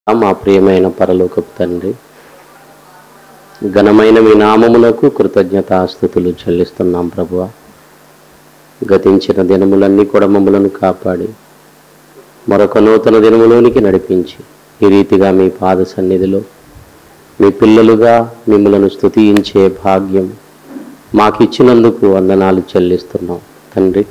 మా ప్రియమైన పరలోకపు తండ్రి ఘనమైన మీ నామమునకు కృతజ్ఞతాస్థుతులు చెల్లిస్తున్నాం ప్రభువ గతించిన దినములన్నీ కూడా మమ్మలను కాపాడి మరొక నూతన దినములోనికి నడిపించి ఈ రీతిగా మీ పాద సన్నిధిలో మీ పిల్లలుగా మిమ్మలను స్తుతించే భాగ్యం మాకిచ్చినందుకు వందనాలు చెల్లిస్తున్నాం తండ్రి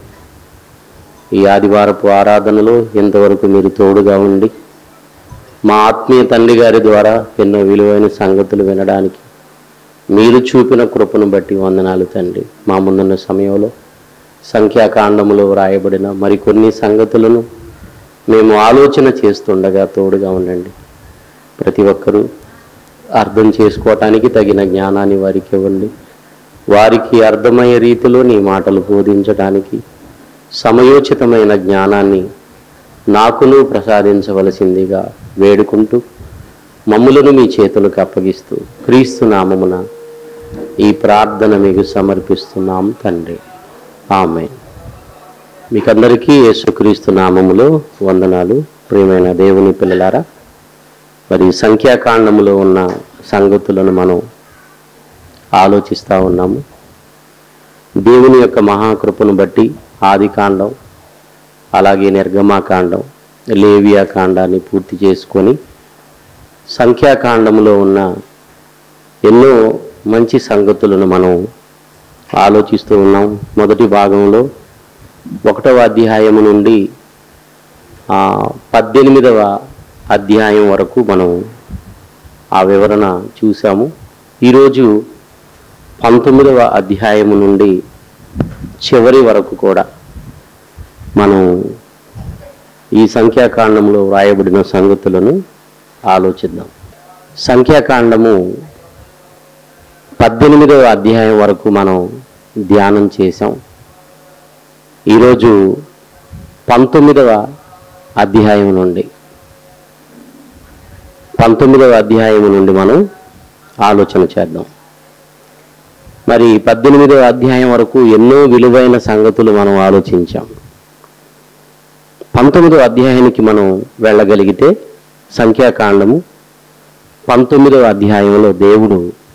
ఈ ఆదివారపు ఆరాధనలో ఎంతవరకు మీరు తోడుగా ఉండి మా ఆత్మీయ తండ్రి గారి ద్వారా ఎన్నో విలువైన సంగతులు వినడానికి మీరు చూపిన కృపను బట్టి వందనాలు తండ్రి మా ముందున్న సమయంలో సంఖ్యాకాండములో వ్రాయబడిన మరికొన్ని సంగతులను మేము ఆలోచన చేస్తుండగా తోడుగా ఉండండి ప్రతి ఒక్కరూ అర్థం చేసుకోవటానికి తగిన జ్ఞానాన్ని వారికి ఇవ్వండి వారికి అర్థమయ్యే రీతిలో నీ మాటలు బోధించడానికి సమయోచితమైన జ్ఞానాన్ని నాకును ప్రసాదించవలసిందిగా వేడుకుంటూ మమ్ములను మీ చేతులకు అప్పగిస్తూ క్రీస్తు నామమున ఈ ప్రార్థన మీకు సమర్పిస్తున్నాం తండ్రి ఆమె మీకందరికీ యేసుక్రీస్తు నామములో వందనాలు ప్రియమైన దేవుని పిల్లలారా మరి సంఖ్యాకాండములో ఉన్న సంగతులను మనం ఆలోచిస్తూ ఉన్నాము దేవుని యొక్క మహాకృపను బట్టి ఆది కాండం అలాగే నిర్గమాకాండం లేవియా కాండాన్ని పూర్తి చేసుకొని సంఖ్యాకాండంలో ఉన్న ఎన్నో మంచి సంగతులను మనం ఆలోచిస్తూ ఉన్నాం మొదటి భాగంలో ఒకటవ అధ్యాయం నుండి ఆ, పద్దెనిమిదవ అధ్యాయం వరకు మనం ఆ వివరణ చూసాము ఈరోజు పంతొమ్మిదవ అధ్యాయం నుండి చివరి వరకు కూడా మనం ఈ సంఖ్యాకాండంలో వ్రాయబడిన సంగతులను ఆలోచిద్దాం సంఖ్యాకాండము పద్దెనిమిదవ అధ్యాయం వరకు మనం ధ్యానం చేసాం ఈరోజు పంతొమ్మిదవ అధ్యాయం నుండి పంతొమ్మిదవ అధ్యాయం నుండి మనం ఆలోచన చేద్దాం మరి పద్దెనిమిదవ అధ్యాయం వరకు ఎన్నో విలువైన సంగతులు మనం ఆలోచించాం పంతొమ్మిదవ అధ్యాయానికి మనం వెళ్ళగలిగితే సంఖ్యాకాండము పంతొమ్మిదవ అధ్యాయంలో దేవుడు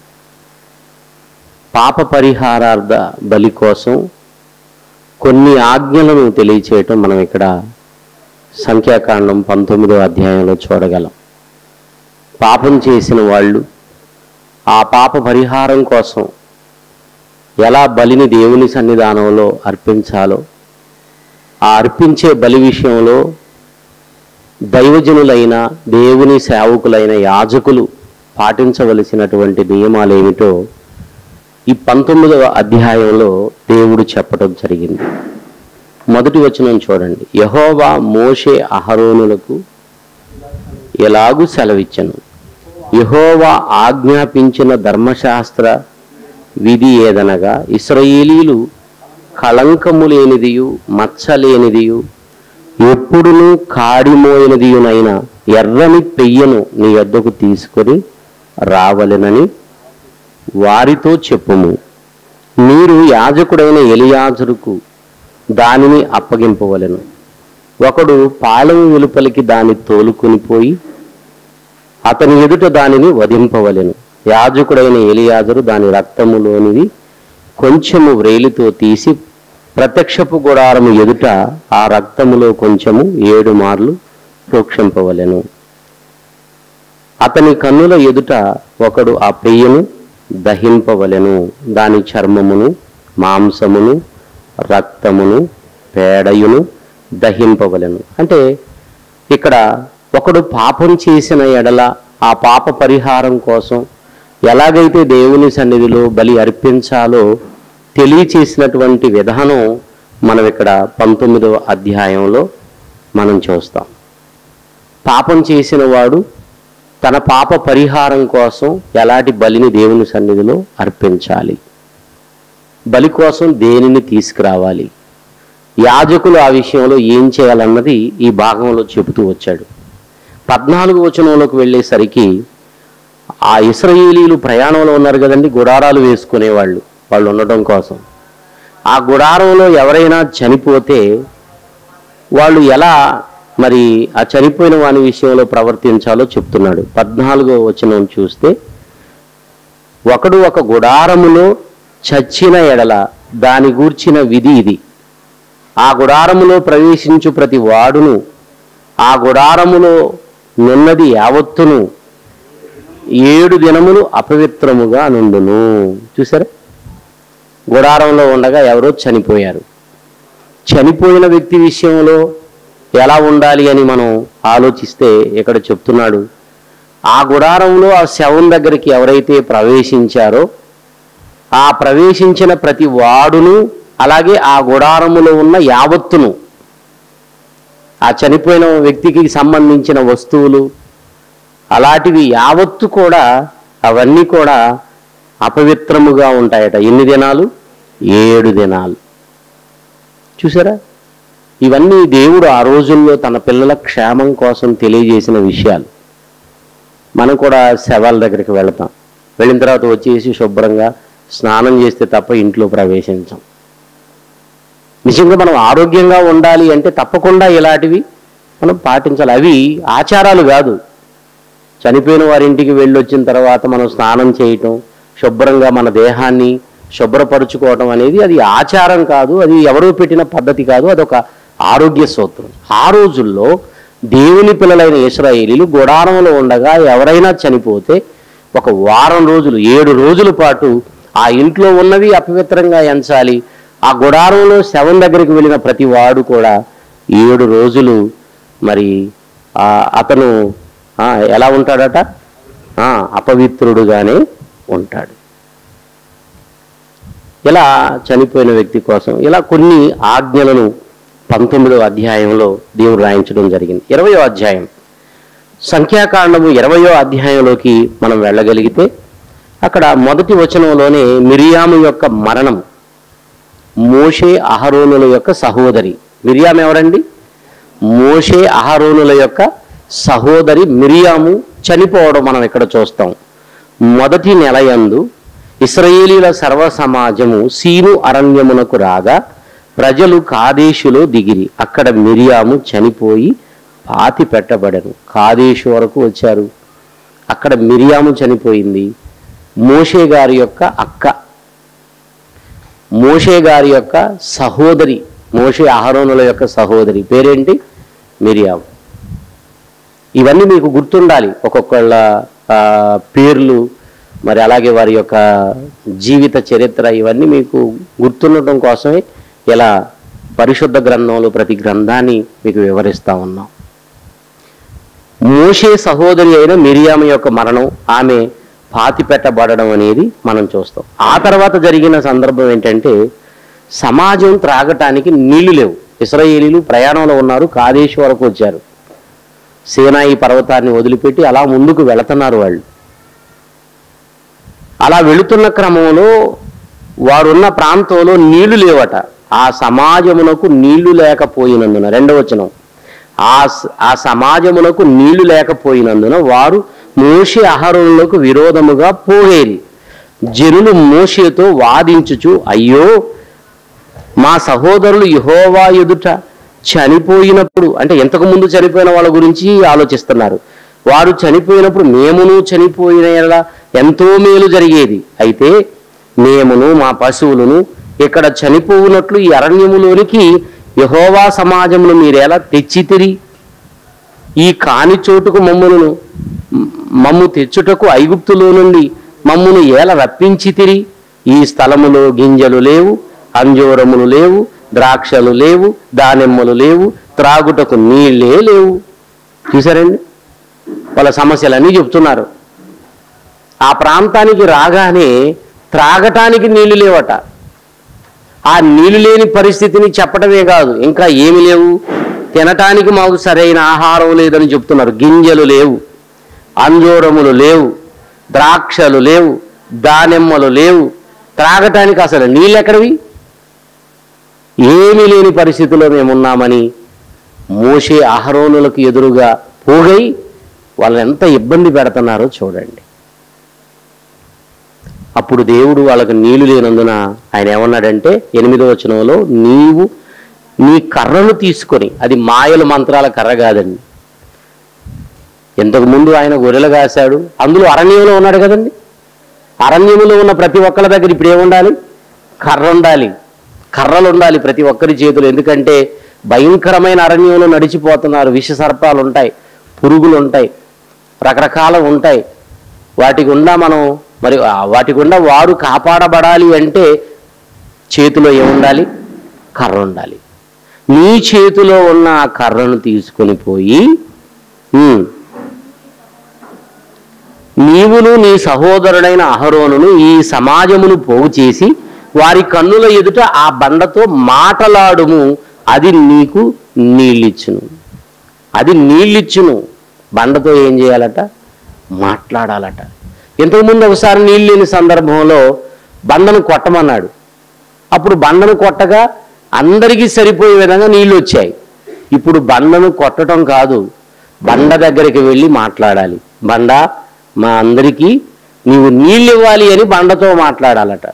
పాప పరిహారార్థ బలి కోసం కొన్ని ఆజ్ఞలను తెలియచేయటం మనం ఇక్కడ సంఖ్యాకాండం పంతొమ్మిదవ అధ్యాయంలో చూడగలం పాపం చేసిన వాళ్ళు ఆ పాప పరిహారం కోసం ఎలా బలిని దేవుని సన్నిధానంలో అర్పించాలో ఆ అర్పించే బలి విషయంలో దైవజనులైన దేవుని సేవకులైన యాజకులు పాటించవలసినటువంటి నియమాలు ఏమిటో ఈ పంతొమ్మిదవ అధ్యాయంలో దేవుడు చెప్పడం జరిగింది మొదటి వచనం చూడండి యహోవా మోషే అహరోనులకు ఎలాగూ సెలవిచ్చను యహోవా ఆజ్ఞాపించిన ధర్మశాస్త్ర విధి ఏదనగా ఇస్రాయేలీలు కళంకము లేనిదియు మచ్చ లేనిదియు ఎప్పుడునూ కాడిమోయినదియునైన ఎర్రని పెయ్యను నీ వద్దకు తీసుకొని రావలెనని వారితో చెప్పుము మీరు యాజకుడైన ఎలియాజరుకు దానిని అప్పగింపవలెను ఒకడు పాలెం వెలుపలికి దాన్ని తోలుకొని పోయి అతని ఎదుట దానిని వధింపవలెను యాజకుడైన ఎలియాజరు దాని రక్తములోనిది కొంచెము వ్రేలితో తీసి ప్రత్యక్షపు గుడారము ఎదుట ఆ రక్తములో కొంచెము ఏడు మార్లు ప్రోక్షింపవలెను అతని కన్నుల ఎదుట ఒకడు ఆ పెయ్యను దహింపవలెను దాని చర్మమును మాంసమును రక్తమును పేడయును దహింపవలెను అంటే ఇక్కడ ఒకడు పాపం చేసిన ఎడల ఆ పాప పరిహారం కోసం ఎలాగైతే దేవుని సన్నిధిలో బలి అర్పించాలో తెలియచేసినటువంటి విధానం మనం ఇక్కడ పంతొమ్మిదవ అధ్యాయంలో మనం చూస్తాం పాపం చేసిన వాడు తన పాప పరిహారం కోసం ఎలాంటి బలిని దేవుని సన్నిధిలో అర్పించాలి బలి కోసం దేనిని తీసుకురావాలి యాజకులు ఆ విషయంలో ఏం చేయాలన్నది ఈ భాగంలో చెబుతూ వచ్చాడు పద్నాలుగు వచనంలోకి వెళ్ళేసరికి ఆ ఇస్రాయేలీలు ప్రయాణంలో ఉన్నారు కదండి గుడారాలు వేసుకునేవాళ్ళు వాళ్ళు ఉండటం కోసం ఆ గుడారంలో ఎవరైనా చనిపోతే వాళ్ళు ఎలా మరి ఆ చనిపోయిన వాని విషయంలో ప్రవర్తించాలో చెప్తున్నాడు పద్నాలుగో వచనం చూస్తే ఒకడు ఒక గుడారములో చచ్చిన ఎడల దాని గూర్చిన విధి ఇది ఆ గుడారములో ప్రవేశించు ప్రతి వాడును ఆ గుడారములో నున్నది యావత్తును ఏడు దినములు అపవిత్రముగా నుండును చూసారా గుడారంలో ఉండగా ఎవరో చనిపోయారు చనిపోయిన వ్యక్తి విషయంలో ఎలా ఉండాలి అని మనం ఆలోచిస్తే ఇక్కడ చెప్తున్నాడు ఆ గుడారంలో ఆ శవం దగ్గరికి ఎవరైతే ప్రవేశించారో ఆ ప్రవేశించిన ప్రతి వాడును అలాగే ఆ గుడారములో ఉన్న యావత్తును ఆ చనిపోయిన వ్యక్తికి సంబంధించిన వస్తువులు అలాంటివి యావత్తు కూడా అవన్నీ కూడా అపవిత్రముగా ఉంటాయట ఎన్ని దినాలు ఏడు దినాలు చూసారా ఇవన్నీ దేవుడు ఆ రోజుల్లో తన పిల్లల క్షేమం కోసం తెలియజేసిన విషయాలు మనం కూడా శవాల దగ్గరికి వెళతాం వెళ్ళిన తర్వాత వచ్చేసి శుభ్రంగా స్నానం చేస్తే తప్ప ఇంట్లో ప్రవేశించాం నిజంగా మనం ఆరోగ్యంగా ఉండాలి అంటే తప్పకుండా ఇలాంటివి మనం పాటించాలి అవి ఆచారాలు కాదు చనిపోయిన వారి ఇంటికి వెళ్ళి వచ్చిన తర్వాత మనం స్నానం చేయటం శుభ్రంగా మన దేహాన్ని శుభ్రపరుచుకోవటం అనేది అది ఆచారం కాదు అది ఎవరో పెట్టిన పద్ధతి కాదు అదొక ఆరోగ్య సూత్రం ఆ రోజుల్లో దేవుని పిల్లలైన ఇస్రాయేలీలు గుడారంలో ఉండగా ఎవరైనా చనిపోతే ఒక వారం రోజులు ఏడు రోజుల పాటు ఆ ఇంట్లో ఉన్నవి అపవిత్రంగా ఎంచాలి ఆ గుడారంలో శవం దగ్గరికి వెళ్ళిన ప్రతి వాడు కూడా ఏడు రోజులు మరి ఆ అతను ఆ, ఎలా ఉంటాడట ఆ, అపవిత్రుడుగానే ఉంటాడు ఇలా చనిపోయిన వ్యక్తి కోసం ఇలా కొన్ని ఆజ్ఞలను పంతొమ్మిదవ అధ్యాయంలో దేవుడు రాయించడం జరిగింది ఇరవయో అధ్యాయం సంఖ్యాకాండము ఇరవయో అధ్యాయంలోకి మనం వెళ్ళగలిగితే అక్కడ మొదటి వచనంలోనే మిరియాము యొక్క మరణం మోషే అహరోనుల యొక్క సహోదరి మిరియాము ఎవరండి మోషే అహరోనుల యొక్క సహోదరి మిరియాము చనిపోవడం మనం ఇక్కడ చూస్తాం మొదటి నెలయందు ఇస్రాయేలీల సర్వ సమాజము సీను అరణ్యమునకు రాగా ప్రజలు కాదేశులో దిగిరి అక్కడ మిరియాము చనిపోయి పాతి పెట్టబడను కాదేశు వరకు వచ్చారు అక్కడ మిరియాము చనిపోయింది మోషే గారి యొక్క అక్క మోషే గారి యొక్క సహోదరి మోషే అహరోనుల యొక్క సహోదరి పేరేంటి మిరియాం ఇవన్నీ మీకు గుర్తుండాలి ఒక్కొక్కళ్ళ ఆ, పేర్లు మరి అలాగే వారి యొక్క జీవిత చరిత్ర ఇవన్నీ మీకు గుర్తుండటం కోసమే ఇలా పరిశుద్ధ గ్రంథంలో ప్రతి గ్రంథాన్ని మీకు వివరిస్తా ఉన్నాం మోషే సహోదరి అయిన మిరియామ యొక్క మరణం ఆమె పాతి పెట్టబడడం అనేది మనం చూస్తాం ఆ తర్వాత జరిగిన సందర్భం ఏంటంటే సమాజం త్రాగటానికి నీళ్లు లేవు ఇస్రాయేలీలు ప్రయాణంలో ఉన్నారు కాదేశ్ వరకు వచ్చారు సేనాయి పర్వతాన్ని వదిలిపెట్టి అలా ముందుకు వెళుతున్నారు వాళ్ళు అలా వెళుతున్న క్రమంలో వారున్న ప్రాంతంలో నీళ్లు లేవట ఆ సమాజమునకు నీళ్లు లేకపోయినందున రెండవచనం ఆ స- ఆ సమాజమునకు నీళ్లు లేకపోయినందున వారు మోషే అహరోనులకు విరోధముగా పోగేరి జనులు మోషేతో వాదించుచు అయ్యో మా సహోదరులు యహోవా ఎదుట చనిపోయినప్పుడు అంటే ఎంతకు ముందు చనిపోయిన వాళ్ళ గురించి ఆలోచిస్తున్నారు వారు చనిపోయినప్పుడు మేమును చనిపోయిన యెడల ఎంతో మేలు జరిగేది అయితే మేమును మా పశువులను ఇక్కడ చనిపోవునట్లు ఈ అరణ్యములోనికి యహోవా సమాజమును మీరెలా తెచ్చితిరి ఈ కాని చోటుకు మమ్మును మమ్ము తెచ్చుటకు ఐగుప్తులో నుండి మమ్మును ఏల రప్పించితిరి ఈ స్థలములో గింజలు లేవు అంజూరములు లేవు ద్రాక్షలు లేవు దానిమ్మలు లేవు త్రాగుటకు నీళ్ళే లేవు చూసారండి వాళ్ళ సమస్యలన్నీ చెప్తున్నారు ఆ ప్రాంతానికి రాగానే త్రాగటానికి నీళ్లు లేవట ఆ నీళ్లు లేని పరిస్థితిని చెప్పడమే కాదు ఇంకా ఏమి లేవు తినటానికి మాకు సరైన ఆహారం లేదని చెప్తున్నారు గింజలు లేవు అంజూరములు లేవు ద్రాక్షలు లేవు దానిమ్మలు లేవు త్రాగటానికి అసలు నీళ్ళు ఎక్కడివి ఏమీ లేని పరిస్థితిలో మేమున్నామని మోషే అహరోనులకు ఎదురుగా పోగై వాళ్ళని ఎంత ఇబ్బంది పెడుతున్నారో చూడండి అప్పుడు దేవుడు వాళ్ళకు నీళ్లు లేనందున ఆయన ఏమన్నాడంటే ఎనిమిదో వచనంలో నీవు నీ కర్రను తీసుకొని అది మాయల మంత్రాల కర్ర కాదండి ఇంతకు ముందు ఆయన గొర్రెలు కాశాడు అందులో అరణ్యంలో ఉన్నాడు కదండి అరణ్యములో ఉన్న ప్రతి ఒక్కరి దగ్గర ఇప్పుడు ఏముండాలి కర్ర ఉండాలి కర్రలు ఉండాలి ప్రతి ఒక్కరి చేతులు ఎందుకంటే భయంకరమైన అరణ్యంలో నడిచిపోతున్నారు విష సర్పాలు ఉంటాయి పురుగులు ఉంటాయి రకరకాల ఉంటాయి వాటి గుండా మనం మరి ఆ వాటి గుండా వారు కాపాడబడాలి అంటే చేతిలో ఏముండాలి కర్ర ఉండాలి నీ చేతిలో ఉన్న ఆ కర్రను తీసుకొని పోయి ఉమ్, నీవును నీ సహోదరుడైన అహరోనును ఈ సమాజమును పోగు చేసి వారి కన్నుల ఎదుట ఆ బండతో మాటలాడుము అది నీకు నీళ్ళిచ్చును అది నీళ్ళిచ్చును బండతో ఏం చేయాలట మాట్లాడాలట ఇంతకుముందు ఒకసారి నీళ్ళు లేని సందర్భంలో బండను కొట్టమన్నాడు అప్పుడు బండను కొట్టగా అందరికీ సరిపోయే విధంగా నీళ్ళు వచ్చాయి ఇప్పుడు బండను కొట్టడం కాదు బండ దగ్గరికి వెళ్ళి మాట్లాడాలి బండ మా అందరికీ నీవు నీళ్ళు ఇవ్వాలి అని బండతో మాట్లాడాలట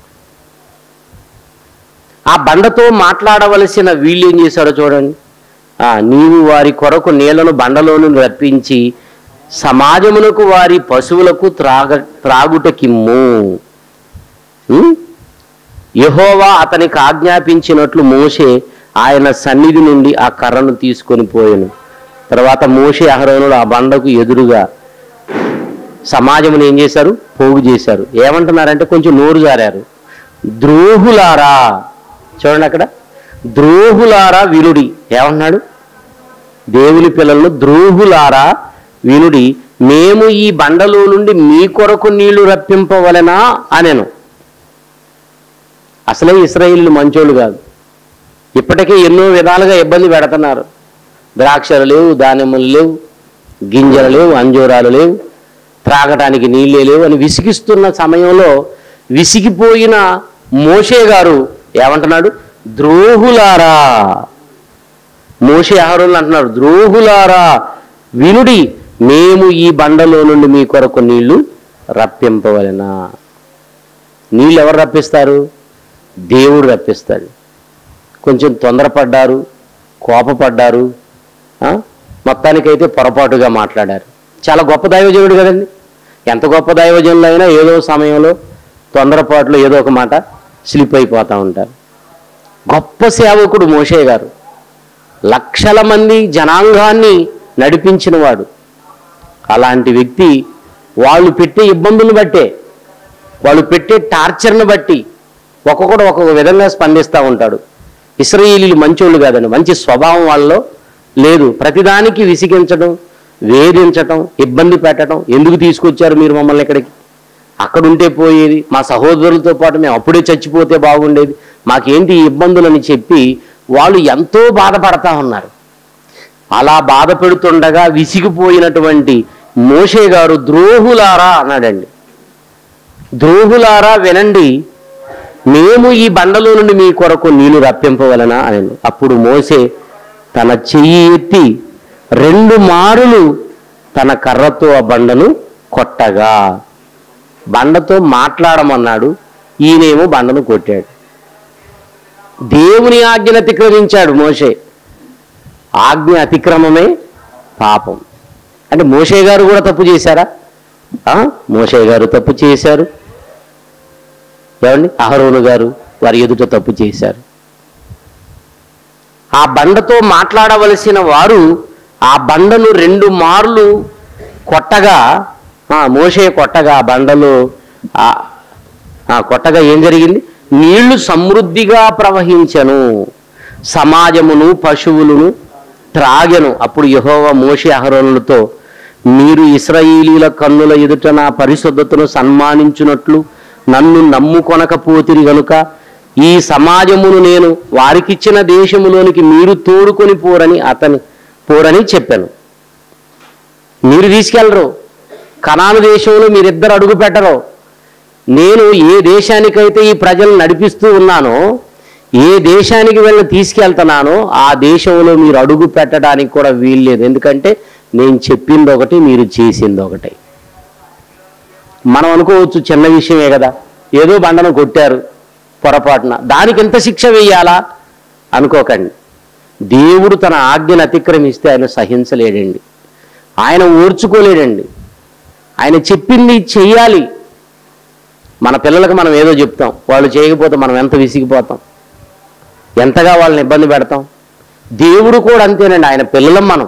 ఆ బండతో మాట్లాడవలసిన వీళ్ళు ఏం చేశాడో చూడండి ఆ, నీవు వారి కొరకు నీళ్లను బండలోను రప్పించి సమాజమునకు వారి పశువులకు త్రాగ త్రాగుటకిమ్ము ఉం? యెహోవా అతనికి ఆజ్ఞాపించినట్లు మోషే ఆయన సన్నిధి నుండి ఆ కర్రను తీసుకొని పోయాను తర్వాత మోషే అహరోనుడు ఆ బండకు ఎదురుగా సమాజమును ఏం చేశారు పోగు చేశారు ఏమంటున్నారంటే కొంచెం నోరు జారారు ద్రోహులారా చూడండి అక్కడ ద్రోహులారా వినుడి ఏమన్నాడు దేవుని పిల్లలను ద్రోహులారా వినుడి మేము ఈ బండలో నుండి మీ కొరకు నీళ్లు రప్పింపవలెనా అనెను అసలే ఇస్రాయిలు మంచోళ్ళు కాదు ఇప్పటికే ఎన్నో విధాలుగా ఇబ్బంది పెడుతున్నారు ద్రాక్షలు లేవు దానిమ్మలు లేవు గింజలు లేవు అంజూరాలు లేవు త్రాగటానికి నీళ్ళే లేవు అని విసిగిస్తున్న సమయంలో విసిగిపోయిన మోషే గారు ఏమంటున్నాడు ద్రోహులారా మోషే ఆహారంలో అంటున్నారు ద్రోహులారా వినుడి మేము ఈ బండలో నుండి మీ కొరకు నీళ్లు రప్పింపవలెనా నీళ్ళు ఎవరు రప్పిస్తారు దేవుడు రప్పిస్తాడు కొంచెం తొందరపడ్డారు కోపపడ్డారు ఆ? మొత్తానికైతే పొరపాటుగా మాట్లాడారు చాలా గొప్ప దైవజనుడు కదండి ఎంత గొప్ప దైవజనులు అయినా ఏదో సమయంలో తొందరపాటులో ఏదో ఒక మాట స్లిప్ అయిపోతూ ఉంటారు గొప్ప సేవకుడు మోషే గారు లక్షల మంది జనాంగాన్ని నడిపించినవాడు అలాంటి వ్యక్తి వాళ్ళు పెట్టే ఇబ్బందులను బట్టే వాళ్ళు పెట్టే టార్చర్ని బట్టి ఒక్కొక్కడు ఒక్కొక్క విధంగా స్పందిస్తూ ఉంటాడు ఇస్రాయేలీలు మంచోళ్ళు కాదండి మంచి స్వభావం వాళ్ళలో లేదు ప్రతిదానికి విసిగించడం వేధించటం ఇబ్బంది పెట్టడం ఎందుకు తీసుకొచ్చారు మీరు మమ్మల్ని ఇక్కడికి అక్కడ ఉంటే పోయేది మా సహోదరులతో పాటు మేము అప్పుడే చచ్చిపోతే బాగుండేది మాకేంటి ఈ ఇబ్బందులని చెప్పి వాళ్ళు ఎంతో బాధపడతా ఉన్నారు అలా బాధ పెడుతుండగా విసిగిపోయినటువంటి మోషే గారు ద్రోహులారా అన్నాడండి ద్రోహులారా వినండి మేము ఈ బండలో నుండి మీ కొరకు నీళ్లు రప్పింపవలనా అని అప్పుడు మోసే తన చెయ్యి ఎత్తి రెండు మారులు తన కర్రతో ఆ బండను కొట్టగా బండతో మాట్లాడమన్నాడు ఈయనేమో బండను కొట్టాడు దేవుని ఆజ్ఞను అతిక్రమించాడు మోషే ఆజ్ఞ అతిక్రమమే పాపం అంటే మోషే గారు కూడా తప్పు చేశారా ఆ? మోషే గారు తప్పు చేశారు ఏమండి అహరోను గారు వారి ఎదుట తప్పు చేశారు ఆ బండతో మాట్లాడవలసిన వారు ఆ బండను రెండు మార్లు కొట్టగా ఆ, మోషే కొట్టగా ఆ బండలో ఆ ఆ కొట్టగా ఏం జరిగింది నీళ్లు సమృద్ధిగా ప్రవహించను సమాజమును పశువులను త్రాగెను అప్పుడు యెహోవా మోషే అహరోనులతో మీరు ఇస్రాయేలీల కన్నుల ఎదుట నా పరిశుద్ధతను సన్మానించున్నట్లు నన్ను నమ్ముకొనకపోతిరి గనుక ఈ సమాజమును నేను వారికిచ్చిన దేశములోనికి మీరు తోడుకొని పోరని అతని పోరని చెప్పాను మీరు తీసుకెళ్ళరు కనాను దేశంలో మీరిద్దరు అడుగు పెట్టరు నేను ఏ దేశానికైతే ఈ ప్రజలను నడిపిస్తూ ఉన్నానో ఏ దేశానికి వెళ్ళి తీసుకెళ్తున్నానో ఆ దేశంలో మీరు అడుగు పెట్టడానికి కూడా వీల్లేదు ఎందుకంటే నేను చెప్పింది ఒకటి మీరు చేసింది ఒకటి మనం అనుకోవచ్చు చిన్న విషయమే కదా ఏదో బండను కొట్టారు పొరపాటున దానికి ఎంత శిక్ష వేయాలా అనుకోకండి దేవుడు తన ఆజ్ఞను అతిక్రమిస్తే ఆయన సహించలేడండి ఆయన ఓర్చుకోలేడండి ఆయన చెప్పింది చెయ్యాలి మన పిల్లలకు మనం ఏదో చెప్తాం వాళ్ళు చేయకపోతే మనం ఎంత విసిగిపోతాం ఎంతగా వాళ్ళని ఇబ్బంది పెడతాం దేవుడు కూడా అంతేనండి ఆయన పిల్లలం మనం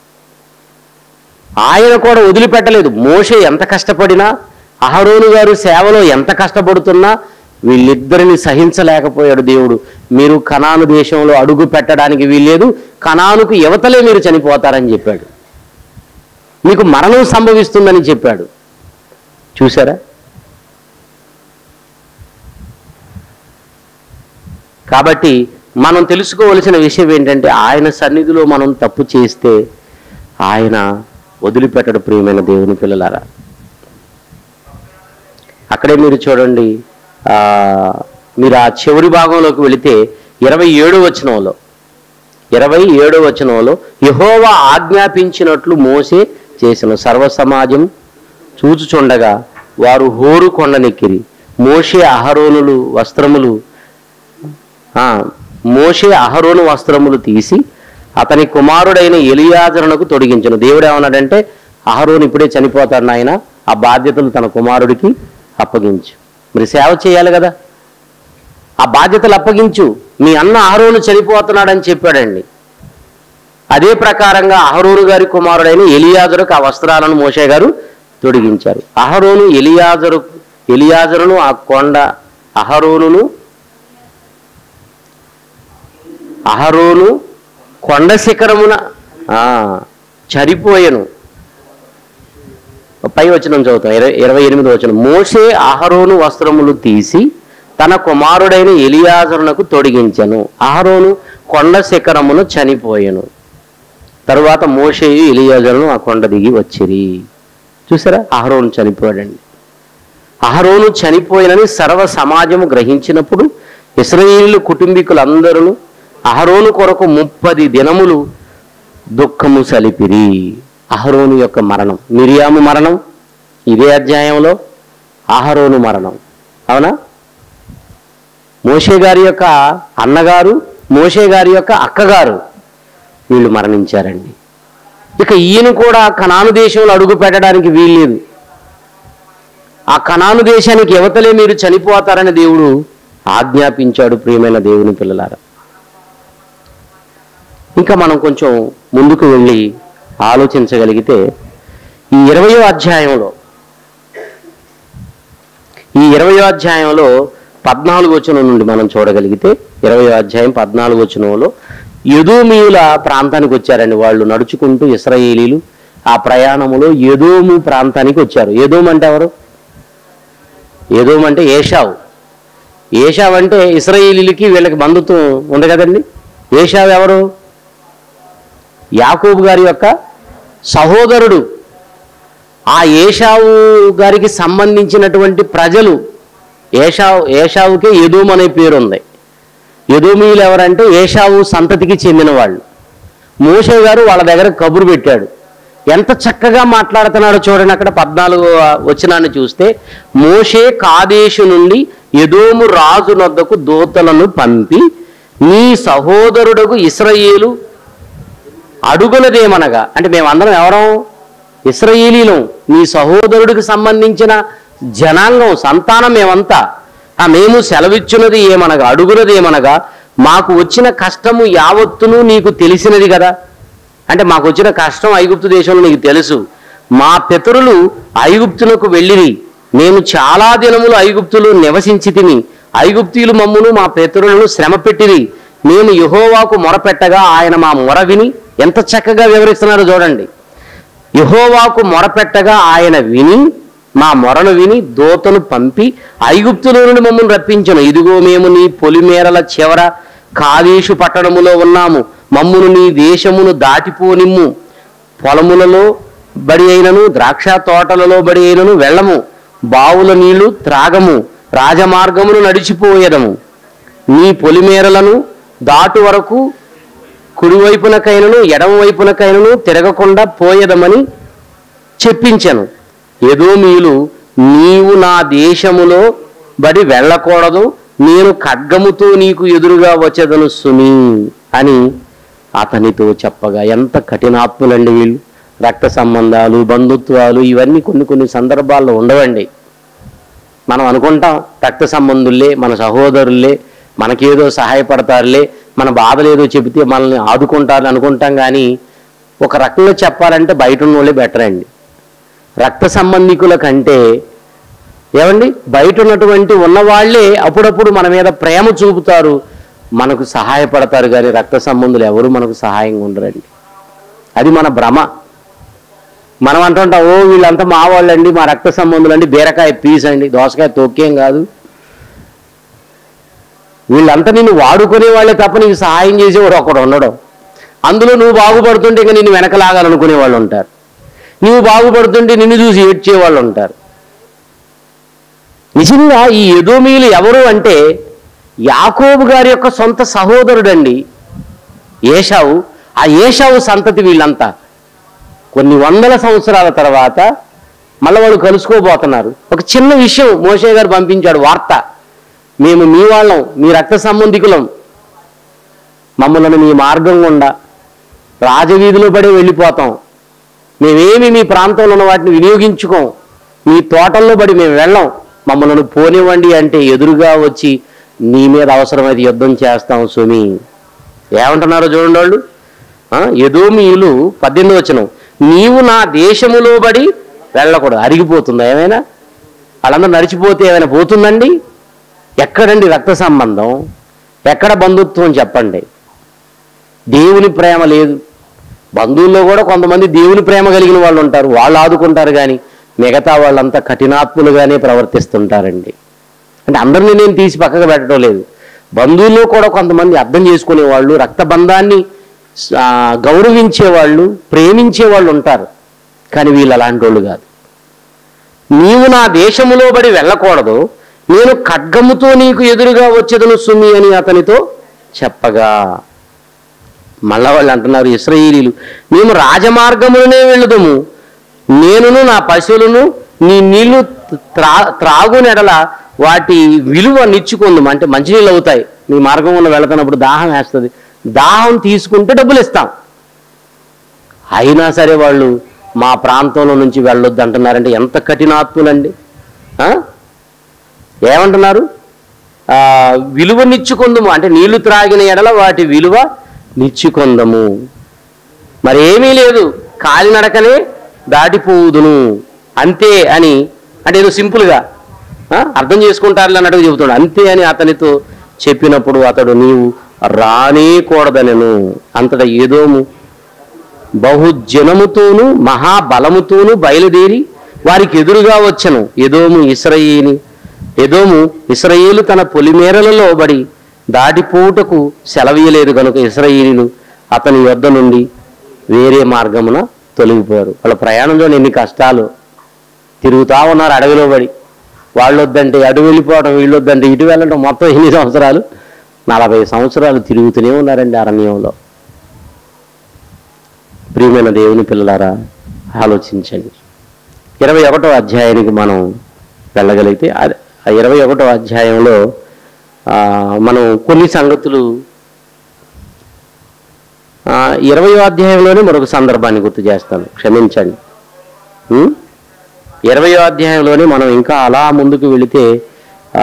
ఆయన కూడా వదిలిపెట్టలేదు మోషే ఎంత కష్టపడినా అహరోను గారు సేవలో ఎంత కష్టపడుతున్నా వీళ్ళిద్దరిని సహించలేకపోయాడు దేవుడు మీరు కనాను దేశంలో అడుగు పెట్టడానికి వీల్లేదు కనానుకు యువతలే మీరు చనిపోతారని చెప్పాడు మీకు మరణం సంభవిస్తుందని చెప్పాడు చూసారా కాబట్టి మనం తెలుసుకోవలసిన విషయం ఏంటంటే ఆయన సన్నిధిలో మనం తప్పు చేస్తే ఆయన వదిలిపెట్టడు ప్రియమైన దేవుని పిల్లలారా అక్కడే మీరు చూడండి ఆ, మీరు ఆ చివరి భాగంలోకి వెళితే ఇరవై ఏడో వచనంలో ఇరవై ఏడో వచనంలో యహోవా ఆజ్ఞాపించినట్లు మోసే చేసిన సర్వ సమాజం చూచుచుండగా వారు హోరు కొండనెక్కిరి మోషే అహరోనులు వస్త్రములు ఆ, మోషే అహరోను వస్త్రములు తీసి అతని కుమారుడైన ఎలియాజరునకు తొడిగించను దేవుడు ఏమన్నాడంటే అహరోను ఇప్పుడే చనిపోతాడు నాయన ఆ బాధ్యతలు తన కుమారుడికి అప్పగించు మరి సేవ చేయాలి కదా ఆ బాధ్యతలు అప్పగించు మీ అన్న అహరోను చనిపోతున్నాడని చెప్పాడండి అదే ప్రకారంగా అహరోను గారి కుమారుడైన ఎలియాజరుకు ఆ వస్త్రాలను మోషే గారు తొడిగించారు అహరోను ఎలియాజరు ఎలియాజరును ఆ కొండ అహరోనును అహరోను కొండ శిఖరమున ఆ, చనిపోయెను పై వచనం చదువుతాం ఇరవై ఇరవై ఎనిమిది వచనం మోషే అహరోను వస్త్రములు తీసి తన కుమారుడైన ఎలియాజరునకు తొడిగించెను అహరోను కొండ శిఖరమును చనిపోయెను తరువాత మోషేయు ఎలియాజరును ఆ కొండ దిగి వచ్చిరి చూసారా అహరోను చనిపోయాడండి అహరోను చనిపోయినని సర్వ సమాజము గ్రహించినప్పుడు ఇస్రాయేలు కుటుంబీకులందరూ అహరోను కొరకు ముప్పది దినములు దుఃఖము సలిపిరి అహరోను యొక్క మరణం మిరియాము మరణం ఇదే అధ్యాయంలో అహరోను మరణం అవునా మోషే గారి యొక్క అన్నగారు మోషే గారి యొక్క అక్కగారు వీళ్ళు మరణించారండి ఇక ఈయన కూడా కనాను దేశంలో అడుగు పెట్టడానికి వీల్లేదు ఆ కనాను దేశానికి యువతలే మీరు చనిపోతారని దేవుడు ఆజ్ఞాపించాడు ప్రియమైన దేవుని పిల్లలారా ఇంకా మనం కొంచెం ముందుకు వెళ్ళి ఆలోచించగలిగితే ఈ ఇరవయో అధ్యాయంలో ఈ ఇరవయో అధ్యాయంలో పద్నాలుగు వచనం నుండి మనం చూడగలిగితే ఇరవయో అధ్యాయం పద్నాలుగు వచనంలో యదోమీయుల ప్రాంతానికి వచ్చారండి వాళ్ళు నడుచుకుంటూ ఇస్రాయేలీలు ఆ ప్రయాణములో యదోము ప్రాంతానికి వచ్చారు యదోము అంటే ఎవరు యదోము అంటే ఏషావు ఏషావు అంటే ఇస్రాయేలీలకి వీళ్ళకి బంధుత్వం ఉంది కదండి ఏషావు ఎవరు యాకూబు గారి యొక్క సహోదరుడు ఆ ఏషావు గారికి సంబంధించినటువంటి ప్రజలు ఏషావు ఏషావుకి ఎదోమ్ అనే పేరు ఉంది ఎదోమీయులు ఎవరంటే ఏషావు సంతతికి చెందిన వాళ్ళు మోషే గారు వాళ్ళ దగ్గర కబురు పెట్టాడు ఎంత చక్కగా మాట్లాడుతున్నాడో చూడండి అక్కడ పద్నాలుగు వచనాన్ని చూస్తే మోషే కాదేశు నుండి ఎదోము రాజు నొద్దకు దూతలను పంపి నీ సహోదరుడకు ఇస్రయేలు అడుగునదేమనగా అంటే మేమందరం ఎవరం ఇస్రాయేలీలం నీ సహోదరుడికి సంబంధించిన జనాంగం సంతానం మేమంతా ఆ మేము సెలవిచ్చున్నది ఏమనగా అడుగునది ఏమనగా మాకు వచ్చిన కష్టము యావత్తును నీకు తెలిసినది కదా అంటే మాకు వచ్చిన కష్టం ఐగుప్తు దేశంలో నీకు తెలుసు మా పితరులు ఐగుప్తునకు వెళ్ళిరి మేము చాలా దినములు ఐగుప్తులు నివసించి తిని ఐగుప్తీయులు మమ్మును మా పితరులను శ్రమ పెట్టిరి మేము యహోవాకు మొరపెట్టగా ఆయన మా మొర విని ఎంత చక్కగా వివరిస్తున్నారో చూడండి యహోవాకు మొరపెట్టగా ఆయన విని మా మొరను విని దోతను పంపి ఐగుప్తులో నుండి మమ్మల్ని రప్పించను ఇదిగో మేము నీ పొలిమేరల చివర కాదేశు పట్టణములో ఉన్నాము మమ్మును నీ దేశమును దాటిపోనిమ్ము పొలములలో బడి అయినను ద్రాక్ష తోటలలో బడి అయినను వెళ్ళము బావుల నీళ్లు త్రాగము రాజమార్గమును నడిచిపోయేదము నీ పొలిమేరలను దాటు వరకు కుడివైపునకైనను ఎడమ వైపునకైనను తిరగకుండా పోయేదమని చెప్పించను ఏదో మీలు నీవు నా దేశములో బడి వెళ్ళకూడదు నేను ఖడ్గముతో నీకు ఎదురుగా వచ్చేదను సుమి అని అతనితో చెప్పగా ఎంత కఠినాత్ములండి వీళ్ళు రక్త సంబంధాలు బంధుత్వాలు ఇవన్నీ కొన్ని కొన్ని సందర్భాల్లో ఉండవండి మనం అనుకుంటాం రక్త సంబంధుల్లే మన సహోదరులే మనకేదో సహాయపడతారులే మన బాధలేదో చెబితే మనల్ని ఆదుకుంటారు అనుకుంటాం కానీ ఒక రకంగా చెప్పాలంటే బయట ఉన్న వాళ్ళే బెటర్ అండి రక్త సంబంధికుల కంటే ఏమండి బయట ఉన్నటువంటి ఉన్నవాళ్లే అప్పుడప్పుడు మన మీద ప్రేమ చూపుతారు మనకు సహాయపడతారు కానీ రక్త సంబంధులు ఎవరు మనకు సహాయంగా ఉండరండి అది మన భ్రమ మనం అంటుంటాం ఓ వీళ్ళంతా మా వాళ్ళండి మా రక్త సంబంధులు అండి బీరకాయ పీస్ అండి దోసకాయ తొక్కేం కాదు వీళ్ళంతా నిన్ను వాడుకునే వాళ్ళే తప్ప నీకు సహాయం చేసేవాడు ఒకడు ఉండడం అందులో నువ్వు బాగుపడుతుంటే ఇంకా నిన్ను వెనకలాగాలనుకునే వాళ్ళు ఉంటారు నువ్వు బాగుపడుతుంటే నిన్ను చూసి ఏడ్చే వాళ్ళు ఉంటారు నిజంగా ఈ ఎదోమీలు ఎవరు అంటే యాకోబు గారి యొక్క సొంత సహోదరుడండి ఏషావు ఆ ఏషావు సంతతి వీళ్ళంతా కొన్ని వందల సంవత్సరాల తర్వాత మళ్ళీ వాళ్ళు కలుసుకోబోతున్నారు ఒక చిన్న విషయం మోషే గారు పంపించాడు వార్త మేము మీ వాళ్ళం మీ రక్త సంబంధికులం మమ్మల్ని మీ మార్గం గుండా రాజవీధిలో పడి వెళ్ళిపోతాం మేమేమి మీ ప్రాంతంలో ఉన్న వాటిని వినియోగించుకోం మీ తోటల్లో పడి మేము వెళ్ళం మమ్మల్ని పోనివ్వండి అంటే ఎదురుగా వచ్చి నీ మీద అవసరమైతే యుద్ధం చేస్తాం సుమి ఏమంటున్నారో చూడండి వాళ్ళు ఆ, ఎదోమీయులు పద్దెనిమిది వచనం నీవు నా దేశములో బడి వెళ్ళకూడదు అరిగిపోతుందా ఏమైనా వాళ్ళందరూ నడిచిపోతే ఏమైనా పోతుందండి ఎక్కడండి రక్త సంబంధం ఎక్కడ బంధుత్వం చెప్పండి దేవుని ప్రేమ లేదు బంధువుల్లో కూడా కొంతమంది దేవుని ప్రేమ కలిగిన వాళ్ళు ఉంటారు వాళ్ళు ఆదుకుంటారు కానీ మిగతా వాళ్ళంతా కఠినాత్ములుగానే ప్రవర్తిస్తుంటారండి అంటే అందరినీ నేను తీసి పక్కకు పెట్టడం లేదు బంధువుల్లో కూడా కొంతమంది అర్థం చేసుకునే వాళ్ళు రక్త బంధాన్ని ఆ, గౌరవించే వాళ్ళు ప్రేమించే వాళ్ళు ఉంటారు కానీ వీళ్ళు అలాంటి వాళ్ళు కాదు నీవు నా దేశములో బడి వెళ్ళకూడదు నేను ఖడ్గముతో నీకు ఎదురుగా వచ్చేదను సుమి అని అతనితో చెప్పగా మళ్ళా వాళ్ళు అంటున్నారు ఇస్రాయేలీలు మేము రాజమార్గములనే వెళ్ళదము నేనును నా పశువులను నీ నీళ్లు త్రా త్రాగునెడల వాటి విలువ నిచ్చుకుందాం అంటే మంచినీళ్ళు అవుతాయి మీ మార్గం ఉన్న వెళుతున్నప్పుడు దాహం వేస్తుంది దాహం తీసుకుంటే డబ్బులు ఇస్తాం అయినా సరే వాళ్ళు మా ప్రాంతంలో నుంచి వెళ్ళొద్దు అంటున్నారంటే ఎంత కఠినాత్ములండి ఆ? ఏమంటున్నారు ఆ, విలువ నిచ్చుకుందము అంటే నీళ్లు త్రాగిన ఎడల వాటి విలువ నిచ్చుకుందము మరి ఏమీ లేదు కాలినడకనే దాటిపోవుదును అంతే అని అంటే ఏదో సింపుల్గా ఆ, అర్థం చేసుకుంటారు అన్నట్టుగా చెబుతాడు అంతే అని అతనితో చెప్పినప్పుడు అతడు నీవు రానేకూడదనెను అంతటా ఏదోము బహుజనముతోను మహాబలముతోను బయలుదేరి వారికి ఎదురుగా వచ్చను ఎదోము ఇస్రయేని ఎదోము ఇస్రయేలు తన పొలిమేరలలో బడి దాటిపోవుటకు సెలవీయలేదు కనుక ఇస్రయేలీలు అతని యొద్ద నుండి వేరే మార్గమున తొలగిపోయారు వాళ్ళ ప్రయాణంలో ఎన్ని కష్టాలు తిరుగుతా ఉన్నారు అడవిలో పడి వాళ్ళు వద్దంటే అటు వెళ్ళిపోవడం వీళ్ళు వద్దంటే ఇటు వెళ్ళడం మొత్తం ఎన్ని సంవత్సరాలు నలభై సంవత్సరాలు తిరుగుతూనే ఉన్నారండి అరణ్యంలో ప్రియమైన దేవుని పిల్లలారా ఆలోచించండి ఇరవై ఒకటో అధ్యాయానికి మనం వెళ్ళగలిగితే అది- ఆ ఇరవై ఒకటో అధ్యాయంలో ఆ, మనం కొన్ని సంగతులు ఆ, ఇరవయో అధ్యాయంలోనే మరొక సందర్భాన్ని గుర్తు చేస్తాను క్షమించండి ఉం? ఇరవయో అధ్యాయంలోనే మనం ఇంకా అలా ముందుకు వెళితే ఆ,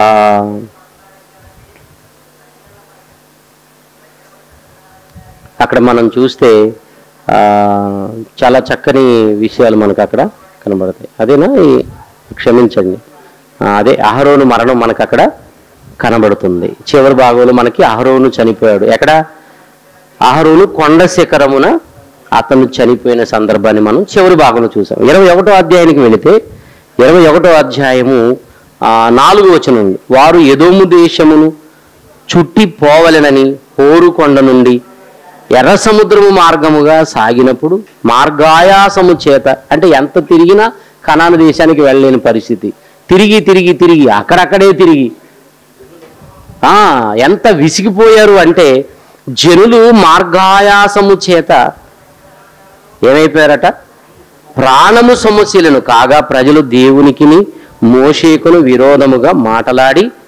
అక్కడ మనం చూస్తే ఆ, చాలా చక్కని విషయాలు మనకు అక్కడ కనబడతాయి అదేనా ఈ- క్షమించండి ఆ, అదే అహరోను మరణం మనకు అక్కడ కనబడుతుంది చివరి భాగంలో మనకి అహరోను చనిపోయాడు ఎక్కడ అహరోను కొండ శిఖరమున అతను చనిపోయిన సందర్భాన్ని మనం చివరి భాగంలో చూసాం ఇరవై ఒకటో అధ్యాయానికి వెళితే ఇరవై ఒకటో అధ్యాయము ఆ, నాలుగు వచనం ఉంది వారు ఎదోము దేశమును చుట్టి పోవలెనని హోరుకొండ నుండి ఎర్ర సముద్రము మార్గముగా సాగినప్పుడు మార్గాయాసము చేత అంటే ఎంత తిరిగినా కనాను దేశానికి వెళ్ళలేని పరిస్థితి తిరిగి తిరిగి తిరిగి అక్కడక్కడే తిరిగి ఆ ఎంత విసిగిపోయారు అంటే జనులు మార్గాయాసము చేత ఏమైపోయారట ప్రాణము సమస్యలను కాగా ప్రజలు దేవునికిని మోషేకును విరోధముగా మాటలాడి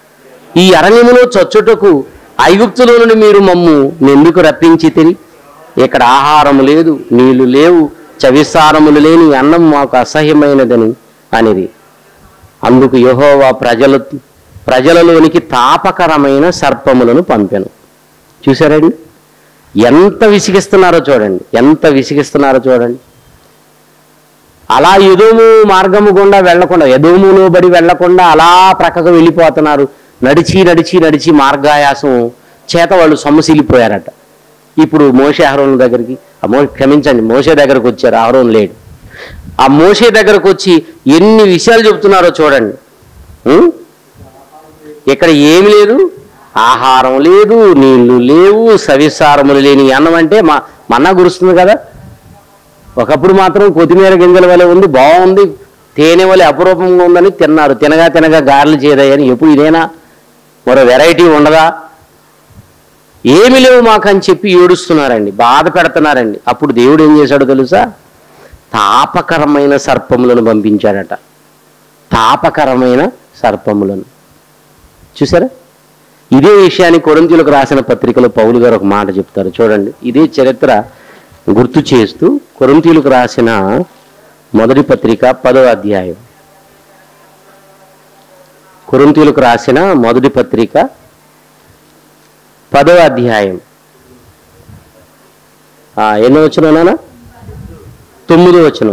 ఈ అరణ్యములో చచ్చుటకు ఐగుప్తులో నుండి మీరు మమ్ము ఎందుకు రప్పించి తిరి ఇక్కడ ఆహారము లేదు నీళ్లు లేవు చవిసారములు లేని అన్నం మాకు అసహ్యమైనదని అనేది అందుకు యెహోవా ప్రజల ప్రజలలోనికి తాపకరమైన సర్పములను పంపెను చూసారండి ఎంత విసిగిస్తున్నారో చూడండి ఎంత విసిగిస్తున్నారో చూడండి అలా ఎదోము మార్గము గుండా వెళ్లకుండా ఎదోములో బడి వెళ్లకుండా అలా ప్రక్కకు వెళ్ళిపోతున్నారు నడిచి నడిచి నడిచి మార్గాయాసం చేత వాళ్ళు సొమ్మసిల్లిపోయారట ఇప్పుడు మోషే అహరోన్ దగ్గరికి ఆ మో క్షమించండి మోషే దగ్గరకు వచ్చారు అహరోన్ లేడు ఆ మోషే దగ్గరకు వచ్చి ఎన్ని విషయాలు చెబుతున్నారో చూడండి ఉం? ఇక్కడ ఏమి లేదు ఆహారం లేదు నీళ్లు లేవు సవిసారములు లేని అన్నం అంటే మా మన్నా గురుస్తుంది కదా ఒకప్పుడు మాత్రం కొత్తిమీర గింజల వలె ఉంది బాగుంది తేనె వలె అపురూపంగా ఉందని తిన్నారు తినగా తినగా గారెలు చేదాయని ఎప్పుడు ఇదేనా మరో వెరైటీ ఉండదా ఏమి లేవు మాకని చెప్పి ఏడుస్తున్నారండి బాధ పెడుతున్నారండి అప్పుడు దేవుడు ఏం చేశాడో తెలుసా తాపకరమైన సర్పములను పంపించాడట తాపకరమైన సర్పములను చూసారా ఇదే విషయాన్ని కొరంతీలకు రాసిన పత్రికలో పౌలు గారు ఒక మాట చెప్తారు చూడండి ఇదే చరిత్ర గుర్తు చేస్తూ కొరంతీలకు రాసిన మొదటి పత్రిక పదో అధ్యాయం కొరంతీలకు రాసిన మొదటి పత్రిక పదో అధ్యాయం ఆ, ఎన్నో వచ్చిన తొమ్మిదో వచనం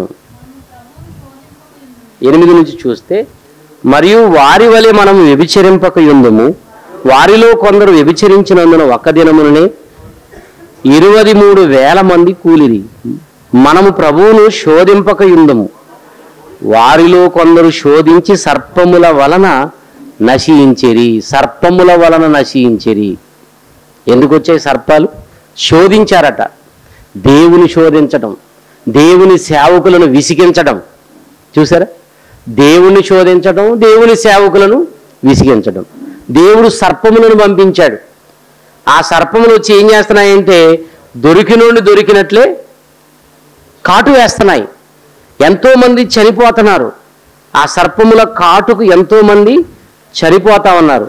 ఎనిమిది నుంచి చూస్తే మరియు వారి వలె మనం వ్యభిచరింపక యుందము వారిలో కొందరు వ్యభిచరించినందున ఒక్క దినముననే ఇరవై మూడు వేల మంది కూలిరి మనము ప్రభువును శోధింపక యుందము వారిలో కొందరు శోధించి సర్పముల వలన నశించిరి సర్పముల వలన నశించిరి ఎందుకు వచ్చాయి సర్పాలు శోధించారట దేవుని శోధించడం దేవుని సేవకులను విసిగించడం చూసారా దేవుని శోధించడం దేవుని సేవకులను విసిగించడం దేవుడు సర్పములను పంపించాడు ఆ సర్పములు వచ్చి ఏం చేస్తున్నాయంటే దొరికినోండి దొరికినట్లే కాటు వేస్తున్నాయి ఎంతో మంది చనిపోతున్నారు ఆ సర్పముల కాటుకు ఎంతో మంది చనిపోతా ఉన్నారు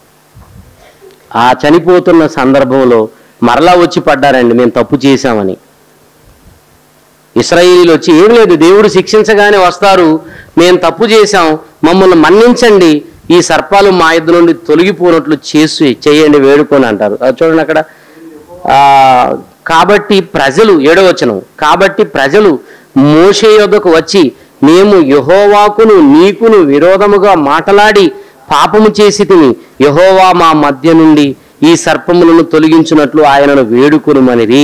ఆ చనిపోతున్న సందర్భంలో మరలా వచ్చి పడ్డారండి మేము తప్పు చేశామని ఇస్రాయేలీలు వచ్చి ఏం లేదు దేవుడు శిక్షించగానే వస్తారు మేము తప్పు చేశాం మమ్మల్ని మన్నించండి ఈ సర్పాలు మా ఇద్దరు నుండి తొలగిపోనట్లు చేసి చేయండి వేడుకొని అంటారు అది చూడండి అక్కడ ఆ, కాబట్టి ప్రజలు ఏడవచనం కాబట్టి ప్రజలు మోషే యొద్దకు వచ్చి మేము యహోవాకును నీకును విరోధముగా మాటలాడి పాపము చేసి తిని యహోవా మా మధ్య నుండి ఈ సర్పములను తొలగించినట్లు ఆయనను వేడుకొనుమనిరి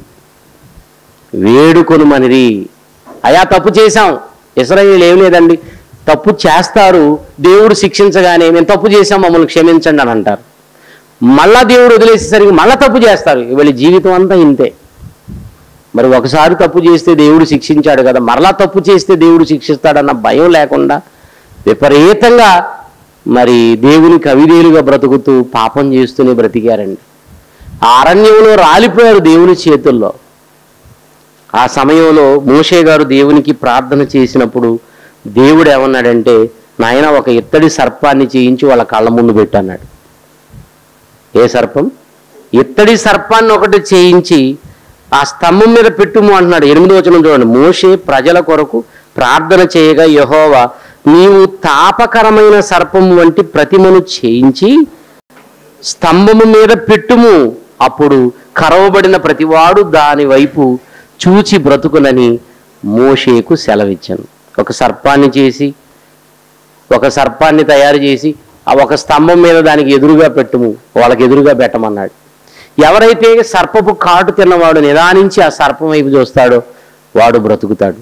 వేడుకొనుమనిరి అయా తప్పు చేశాం ఇస్రాయేల్ ఏం లేదండి తప్పు చేస్తారు దేవుడు శిక్షించగానే మేము తప్పు చేశాం మమ్మల్ని క్షమించండి అని అంటారు మళ్ళా దేవుడు వదిలేసేసరికి మళ్ళా తప్పు చేస్తారు వీళ్ళ జీవితం అంతా ఇంతే మరి ఒకసారి తప్పు చేస్తే దేవుడు శిక్షించాడు కదా మరలా తప్పు చేస్తే దేవుడు శిక్షిస్తాడన్న భయం లేకుండా విపరీతంగా మరి దేవునికి అవిధేయులుగా బ్రతుకుతూ పాపం చేస్తూనే బ్రతికారండి ఆ అరణ్యంలో రాలిపోయారు దేవుని చేతుల్లో ఆ సమయంలో మోషే గారు దేవునికి ప్రార్థన చేసినప్పుడు దేవుడు ఏమన్నాడంటే నాయన ఒక ఇత్తడి సర్పాన్ని చేయించి వాళ్ళ కళ్ళ ముందు పెట్టన్నాడు ఏ సర్పం ఇత్తడి సర్పాన్ని ఒకటి చేయించి ఆ స్తంభం మీద పెట్టుము అంటున్నాడు ఎనిమిదో వచనం చూడండి మోషే ప్రజల కొరకు ప్రార్థన చేయగా యహోవా నీవు తాపకరమైన సర్పం వంటి ప్రతిమను చేయించి స్తంభము మీద పెట్టుము అప్పుడు కరవబడిన ప్రతివాడు దాని వైపు చూచి బ్రతుకునని మోషేకు సెలవిచ్చాను ఒక సర్పాన్ని చేసి ఒక సర్పాన్ని తయారు చేసి ఆ ఒక స్తంభం మీద దానికి ఎదురుగా పెట్టుము వాళ్ళకి ఎదురుగా పెట్టమన్నాడు ఎవరైతే సర్పపు కాటు తిన్నవాడు నిదానించి ఆ సర్పం వైపు చూస్తాడో వాడు బ్రతుకుతాడు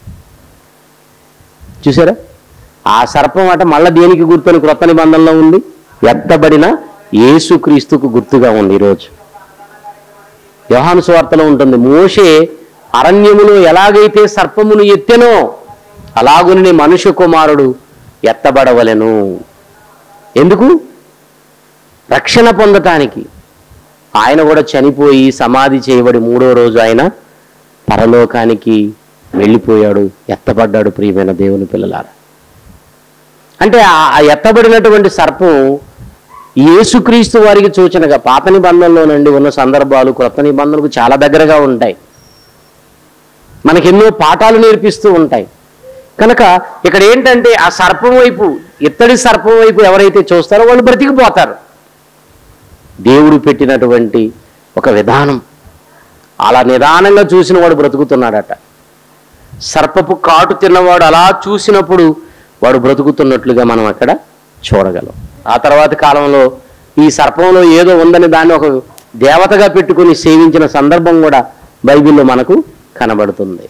చూసారా ఆ సర్పం అట మళ్ళా దేనికి గుర్తుని క్రొత్త నిబంధనలో ఉంది ఎత్తబడిన యేసుక్రీస్తుకు గుర్తుగా ఉంది ఈరోజు యోహాను సువార్తలో ఉంటుంది మోషే అరణ్యములో ఎలాగైతే సర్పమును ఎత్తెనో అలాగుని మనుష్య కుమారుడు ఎత్తబడవలెను ఎందుకు రక్షణ పొందటానికి ఆయన కూడా చనిపోయి సమాధి చేయబడి మూడో రోజు ఆయన పరలోకానికి వెళ్ళిపోయాడు ఎత్తబడ్డాడు ప్రియమైన దేవుని పిల్లలారా అంటే ఆ ఆ ఎత్తబడినటువంటి సర్పం యేసుక్రీస్తు వారికి సూచనగా పాత నిబంధనలో నుండి ఉన్న సందర్భాలు క్రొత్త నిబంధనలకు చాలా దగ్గరగా ఉంటాయి మనకి ఎన్నో పాఠాలు నేర్పిస్తూ ఉంటాయి కనుక ఇక్కడ ఏంటంటే ఆ సర్పం వైపు ఇత్తడి సర్పం వైపు ఎవరైతే చూస్తారో వాళ్ళు బ్రతికిపోతారు దేవుడు పెట్టినటువంటి ఒక విధానం అలా నిదానంగా చూసిన వాడు బ్రతుకుతున్నాడట సర్పపు కాటు తిన్నవాడు అలా చూసినప్పుడు వాడు బ్రతుకుతున్నట్లుగా మనం అక్కడ చూడగలం ఆ తర్వాత కాలంలో ఈ సర్పంలో ఏదో ఉందని దాన్ని ఒక దేవతగా పెట్టుకుని సేవించిన సందర్భం కూడా బైబిల్లో మనకు కనబడుతుంది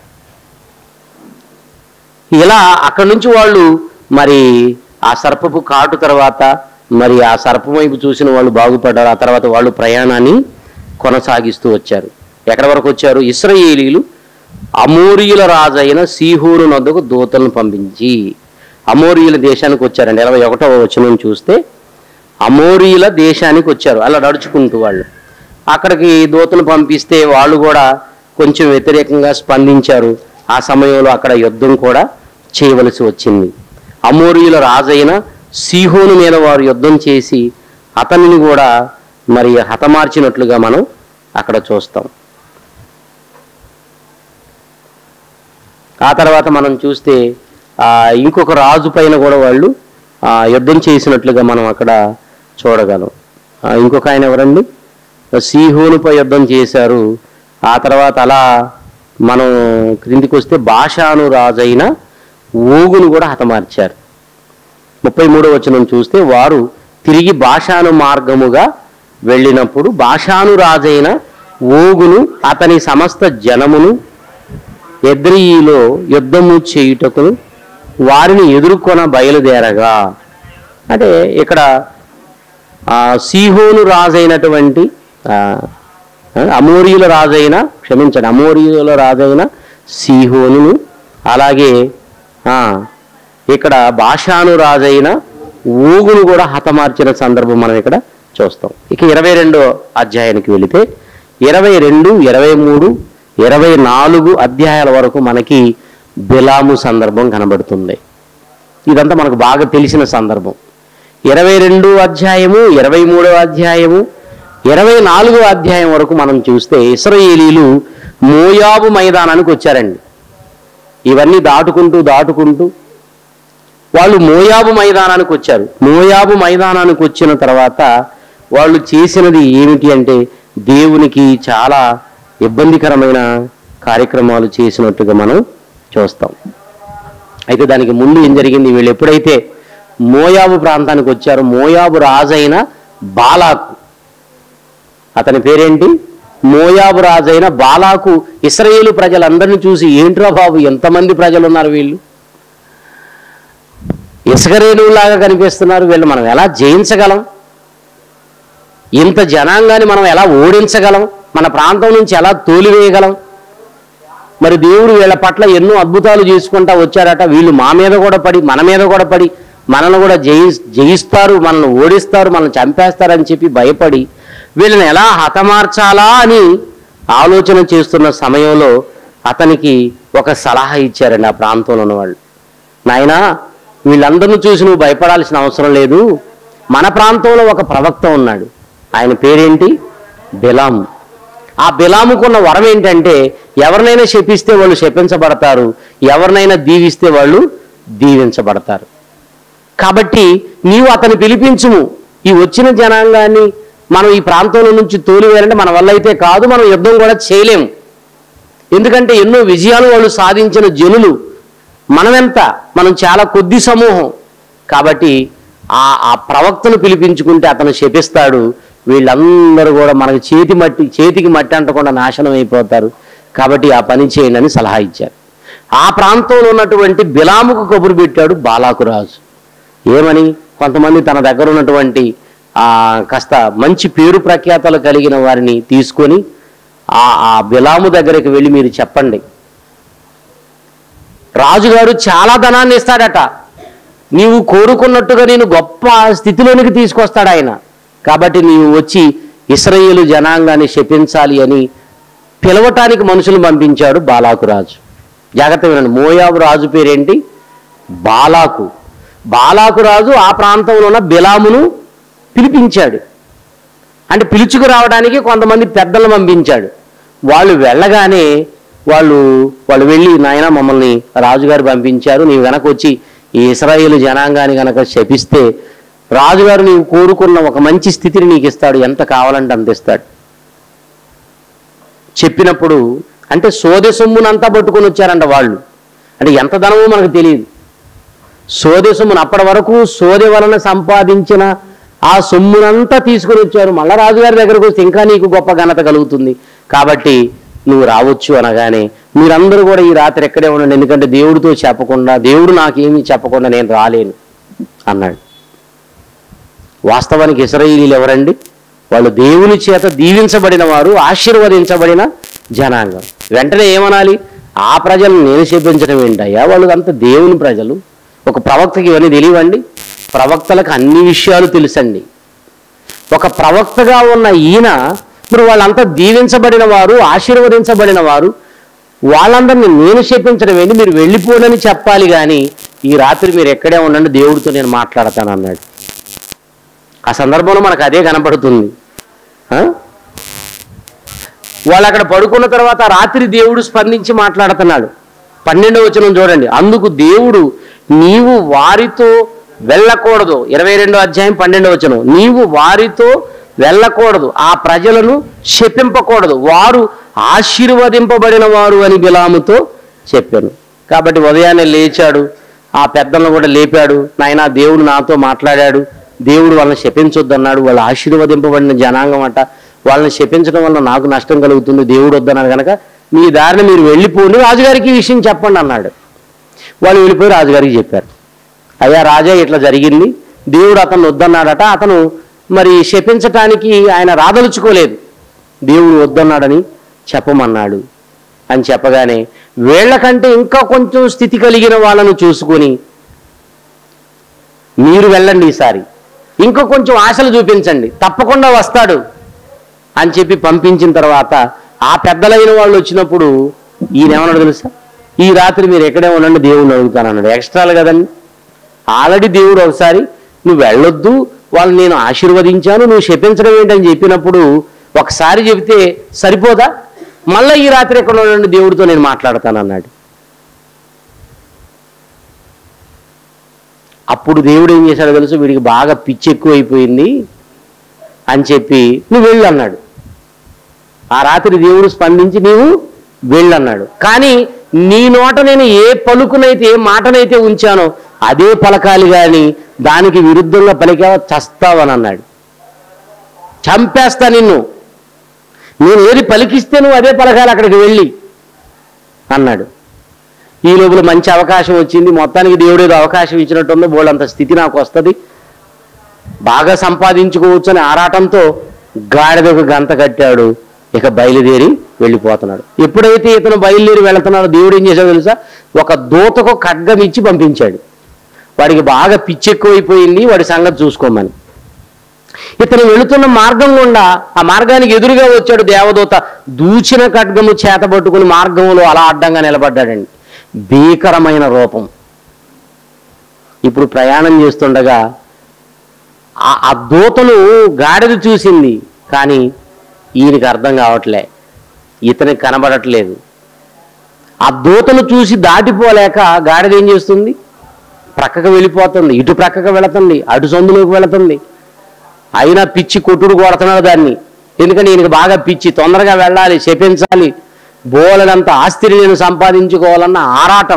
ఇలా అక్కడి నుంచి వాళ్ళు మరి ఆ సర్పపు కాటు తర్వాత మరి ఆ సర్పం వైపు చూసిన వాళ్ళు బాగుపడ్డారు ఆ తర్వాత వాళ్ళు ప్రయాణాన్ని కొనసాగిస్తూ వచ్చారు ఎక్కడి వరకు వచ్చారు ఇస్రాయేలీలు అమోరియుల రాజైన సీహూరు నొద్దకు దూతలను పంపించి అమోరియుల దేశానికి వచ్చారండి ఇరవై ఒకటవ వచనం చూస్తే అమోరియుల దేశానికి వచ్చారు అలా నడుచుకుంటూ వాళ్ళు అక్కడికి దూతను పంపిస్తే వాళ్ళు కూడా కొంచెం వ్యతిరేకంగా స్పందించారు ఆ సమయంలో అక్కడ యుద్ధం కూడా చేయవలసి వచ్చింది అమోరియుల రాజైన సీహోను మీద వారు యుద్ధం చేసి అతనిని కూడా మరి హతమార్చినట్లుగా మనం అక్కడ చూస్తాం ఆ తర్వాత మనం చూస్తే ఆ, ఇంకొక రాజు పైన కూడా వాళ్ళు ఆ, యుద్ధం చేసినట్లుగా మనం అక్కడ చూడగలం ఆ, ఇంకొక ఆయన ఎవరండి సీహోనుపై యుద్ధం చేశారు ఆ తర్వాత అలా మనం క్రిందికి వస్తే భాషాను రాజైన ఓగును కూడా హతమార్చారు ముప్పై మూడో వచనం చూస్తే వారు తిరిగి భాషాను మార్గముగా వెళ్ళినప్పుడు భాషాను రాజైన ఓగును అతని సమస్త జనమును ఎద్రియిలో యుద్ధము చేయుటకు వారిని ఎదుర్కొన బయలుదేరగా అంటే ఇక్కడ ఆ సీహోను రాజైనటువంటి ఆ, అమోరియుల రాజైన క్షమించండి అమోరియుల రాజైన సీహోనును అలాగే ఆ, ఇక్కడ భాషాను రాజైన ఊగును కూడా హతమార్చిన సందర్భం మనం ఇక్కడ చూస్తాం ఇక ఇరవై రెండో అధ్యాయానికి వెళితే ఇరవై రెండు ఇరవై మూడు ఇరవై నాలుగు అధ్యాయాల వరకు మనకి బిలాము సందర్భం కనబడుతుంది ఇదంతా మనకు బాగా తెలిసిన సందర్భం ఇరవై రెండు అధ్యాయము ఇరవై మూడో అధ్యాయము ఇరవై నాలుగో అధ్యాయం వరకు మనం చూస్తే ఇస్రాయేలీలు మోయాబు మైదానానికి వచ్చారండి ఇవన్నీ దాటుకుంటూ దాటుకుంటూ వాళ్ళు మోయాబు మైదానానికి వచ్చారు మోయాబు మైదానానికి వచ్చిన తర్వాత వాళ్ళు చేసినది ఏమిటి అంటే దేవునికి చాలా ఇబ్బందికరమైన కార్యక్రమాలు చేసినట్టుగా మనం చూస్తాం అయితే దానికి ముందు ఏం జరిగింది వీళ్ళు ఎప్పుడైతే మోయాబు ప్రాంతానికి వచ్చారో మోయాబు రాజైన బాలాకు అతని పేరేంటి మోయాబు రాజైన బాలాకు ఇస్రాయేలు ప్రజలందరినీ చూసి ఏంట్రా బాబు ఎంతమంది ప్రజలు ఉన్నారు వీళ్ళు ఇసుకరేణువులాగా కనిపిస్తున్నారు వీళ్ళు మనం ఎలా జయించగలం ఇంత జనాంగాన్ని మనం ఎలా ఓడించగలం మన ప్రాంతం నుంచి ఎలా తోలివేయగలం మరి దేవుడు వీళ్ళ పట్ల ఎన్నో అద్భుతాలు చేసుకుంటా వచ్చారట వీళ్ళు మా మీద కూడా పడి మన మీద కూడా పడి మనల్ని కూడా జయి జయిస్తారు మనల్ని ఓడిస్తారు మనల్ని చంపేస్తారని చెప్పి భయపడి వీళ్ళని ఎలా హతమార్చాలా అని ఆలోచన చేస్తున్న సమయంలో అతనికి ఒక సలహా ఇచ్చారండి ఆ ప్రాంతంలో ఉన్న వాళ్ళు నాయనా వీళ్ళందరిని చూసి నువ్వు భయపడాల్సిన అవసరం లేదు మన ప్రాంతంలో ఒక ప్రవక్త ఉన్నాడు ఆయన పేరేంటి బిలాం ఆ బిలాముకున్న వరం ఏంటంటే ఎవరినైనా శపిస్తే వాళ్ళు శపించబడతారు ఎవరినైనా దీవిస్తే వాళ్ళు దీవించబడతారు కాబట్టి నీవు అతన్ని పిలిపించుము ఈ వచ్చిన జనాంగాన్ని మనం ఈ ప్రాంతంలో నుంచి తోలివేయాలంటే మన వల్ల అయితే కాదు మనం యుద్ధం కూడా చేయలేము ఎందుకంటే ఎన్నో విజయాలు వాళ్ళు సాధించిన జనులు మనమెంత మనం చాలా కొద్ది సమూహం కాబట్టి ఆ ఆ ప్రవక్తను పిలిపించుకుంటే అతను శపిస్తాడు వీళ్ళందరూ కూడా మనకి చేతి మట్టి చేతికి మట్టి అంటకుండా నాశనం అయిపోతారు కాబట్టి ఆ పని చేయండి అని సలహా ఇచ్చారు ఆ ప్రాంతంలో ఉన్నటువంటి బిలాముకు కబురు పెట్టాడు బాలాకు రాజు ఏమని కొంతమంది తన దగ్గర ఉన్నటువంటి ఆ కాస్త మంచి పేరు ప్రఖ్యాతలు కలిగిన వారిని తీసుకొని ఆ ఆ బిలాము దగ్గరికి వెళ్ళి మీరు చెప్పండి రాజుగారు చాలా ధనాన్ని ఇస్తాడట నీవు కోరుకున్నట్టుగా నేను గొప్ప స్థితిలోనికి తీసుకొస్తాడు ఆయన కాబట్టి నీవు వచ్చి ఇస్రాయేలు జనాంగాన్ని శపించాలి అని పిలవటానికి మనుషులు పంపించాడు బాలాకు రాజు జాగ్రత్త వినండి మోయాబు రాజు పేరేంటి బాలాకు బాలాకు రాజు ఆ ప్రాంతంలో ఉన్న బిలామును పిలిపించాడు అంటే పిలుచుకు రావడానికి కొంతమంది పెద్దలను పంపించాడు వాళ్ళు వెళ్ళగానే వాళ్ళు వాళ్ళు వెళ్ళి నాయన మమ్మల్ని రాజుగారు పంపించారు నీవు వెనక వచ్చి ఈ ఇస్రాయేల్ జనాంగాన్ని గనక శపిస్తే రాజుగారు నీవు కోరుకున్న ఒక మంచి స్థితిని నీకు ఇస్తాడు ఎంత కావాలంటే అంత ఇస్తాడు చెప్పినప్పుడు అంటే సోదె సొమ్మునంతా పట్టుకొని వచ్చారంట వాళ్ళు అంటే ఎంత ధనమో మనకు తెలియదు సోదె సొమ్మును అప్పటి వరకు సోదె వలన సంపాదించిన ఆ సొమ్మునంతా తీసుకుని వచ్చారు మళ్ళా రాజుగారి దగ్గరకు వస్తే ఇంకా నీకు గొప్ప ఘనత కలుగుతుంది కాబట్టి నువ్వు రావచ్చు అనగానే మీరందరూ కూడా ఈ రాత్రి ఎక్కడే ఉండండి ఎందుకంటే దేవుడితో చెప్పకుండా దేవుడు నాకేమీ చెప్పకుండా నేను రాలేను అన్నాడు వాస్తవానికి ఇస్రాయిలీలు ఎవరండి వాళ్ళు దేవుని చేత దీవించబడిన వారు ఆశీర్వదించబడిన జనాంగం వెంటనే ఏమనాలి ఆ ప్రజలను నేను చెప్పించడం ఏంటయ్యా వాళ్ళు అంత దేవుని ప్రజలు ఒక ప్రవక్తకి ఇవన్నీ తెలియవండి ప్రవక్తలకు అన్ని విషయాలు తెలుసండి ఒక ప్రవక్తగా ఉన్న ఈయన మరి వాళ్ళంతా దీవించబడిన వారు ఆశీర్వదించబడిన వారు వాళ్ళందరినీ నేను చెప్పించడం ఏంటి మీరు వెళ్ళిపోనని చెప్పాలి కానీ ఈ రాత్రి మీరు ఎక్కడే ఉండండి దేవుడితో నేను మాట్లాడతాను అన్నాడు ఆ సందర్భంలో మనకు అదే కనపడుతుంది ఆ? వాళ్ళు అక్కడ పడుకున్న తర్వాత రాత్రి దేవుడు స్పందించి మాట్లాడుతున్నాడు పన్నెండవ వచనం చూడండి అందుకు దేవుడు నీవు వారితో వెళ్ళకూడదు ఇరవై రెండో అధ్యాయం పన్నెండవ వచనం నీవు వారితో వెళ్ళకూడదు ఆ ప్రజలను శపింపకూడదు వారు ఆశీర్వదింపబడిన వారు అని బిలాముతో చెప్పాను కాబట్టి ఉదయాన్నే లేచాడు ఆ పెద్దలను కూడా లేపాడు నాయనా దేవుడు నాతో మాట్లాడాడు దేవుడు వాళ్ళని శపించొద్దన్నాడు వాళ్ళు ఆశీర్వదింపబడిన జనాంగం అట వాళ్ళని శపించడం వల్ల నాకు నష్టం కలుగుతుంది దేవుడు వద్దన్నాడు కనుక మీ దారిని మీరు వెళ్ళిపోండి రాజుగారికి ఈ విషయం చెప్పండి అన్నాడు వాళ్ళు వెళ్ళిపోయి రాజుగారికి చెప్పారు అయ్యా రాజా ఇట్లా జరిగింది దేవుడు అతను వద్దన్నాడట అతను మరి శపించటానికి ఆయన రాదలుచుకోలేదు దేవుడు వద్దన్నాడని చెప్పమన్నాడు అని చెప్పగానే వీళ్ళకంటే ఇంకా కొంచెం స్థితి కలిగిన వాళ్ళను చూసుకొని మీరు వెళ్ళండి ఈసారి ఇంకా కొంచెం ఆశలు చూపించండి తప్పకుండా వస్తాడు అని చెప్పి పంపించిన తర్వాత ఆ పెద్దలైన వాళ్ళు వచ్చినప్పుడు ఈయన ఏమన్నాడు తెలుసా ఈ రాత్రి మీరు ఎక్కడే ఉండండి దేవుడిని అడుగుతాను అన్నాడు ఎక్స్ట్రాలు కదండి ఆల్రెడీ దేవుడు ఒకసారి నువ్వు వెళ్ళొద్దు వాళ్ళు నేను ఆశీర్వదించాను నువ్వు శపించడం ఏంటని చెప్పినప్పుడు ఒకసారి చెబితే సరిపోదా మళ్ళీ ఈ రాత్రి ఎక్కడ ఉండండి దేవుడితో నేను మాట్లాడతాను అన్నాడు అప్పుడు దేవుడు ఏం చేశాడో తెలుసు వీడికి బాగా పిచ్చి ఎక్కువైపోయింది అని చెప్పి నువ్వు వెళ్ళు అన్నాడు ఆ రాత్రి దేవుడు స్పందించి నీవు వెళ్ళన్నాడు కానీ నీ నోట నేను ఏ పలుకునైతే ఏ మాటనైతే ఉంచానో అదే పలకాలి గాని దానికి విరుద్ధంగా పలికావా చస్తావని అన్నాడు చంపేస్తా నిన్ను నేను ఏది పలికిస్తే నువ్వు అదే పలకాలి అక్కడికి వెళ్ళి అన్నాడు ఈ లోపల మంచి అవకాశం వచ్చింది మొత్తానికి దేవుడు ఏదో అవకాశం ఇచ్చినట్టుంది బోళ్ళంత స్థితి నాకు వస్తుంది బాగా సంపాదించుకోవచ్చు అని ఆరాటంతో గాడిదకు గంత కట్టాడు ఇక బయలుదేరి వెళ్ళిపోతున్నాడు ఎప్పుడైతే ఇతను బయలుదేరి వెళ్తున్నాడో దేవుడు ఏం చేశాడో తెలుసా ఒక దూతకు ఖడ్గం ఇచ్చి పంపించాడు వాడికి బాగా పిచ్చెక్కువైపోయింది వాడి సంగతి చూసుకోమని ఇతను వెళుతున్న మార్గం గుండా ఆ మార్గానికి ఎదురుగా వచ్చాడు దేవదూత దూచిన ఖడ్గము చేత పట్టుకుని మార్గంలో అలా అడ్డంగా నిలబడ్డాడండి భీకరమైన రూపం ఇప్పుడు ప్రయాణం చేస్తుండగా ఆ- ఆ దూతను గాడిద చూసింది కానీ ఈయనకి అర్థం కావట్లే ఇతనికి కనబడట్లేదు ఆ దూతను చూసి దాటిపోలేక గాడిద ఏం చేస్తుంది ప్రక్కకు వెళ్ళిపోతుంది ఇటు ప్రక్కకు వెళుతుంది అటు సందులోకి వెళుతుంది అయినా పిచ్చి కొట్టుడు కొడుతున్నాడు దాన్ని ఎందుకంటే ఈయనకి బాగా పిచ్చి తొందరగా వెళ్ళాలి శపించాలి బోలెడంత ఆస్తిని నేను సంపాదించుకోవాలన్న ఆరాటం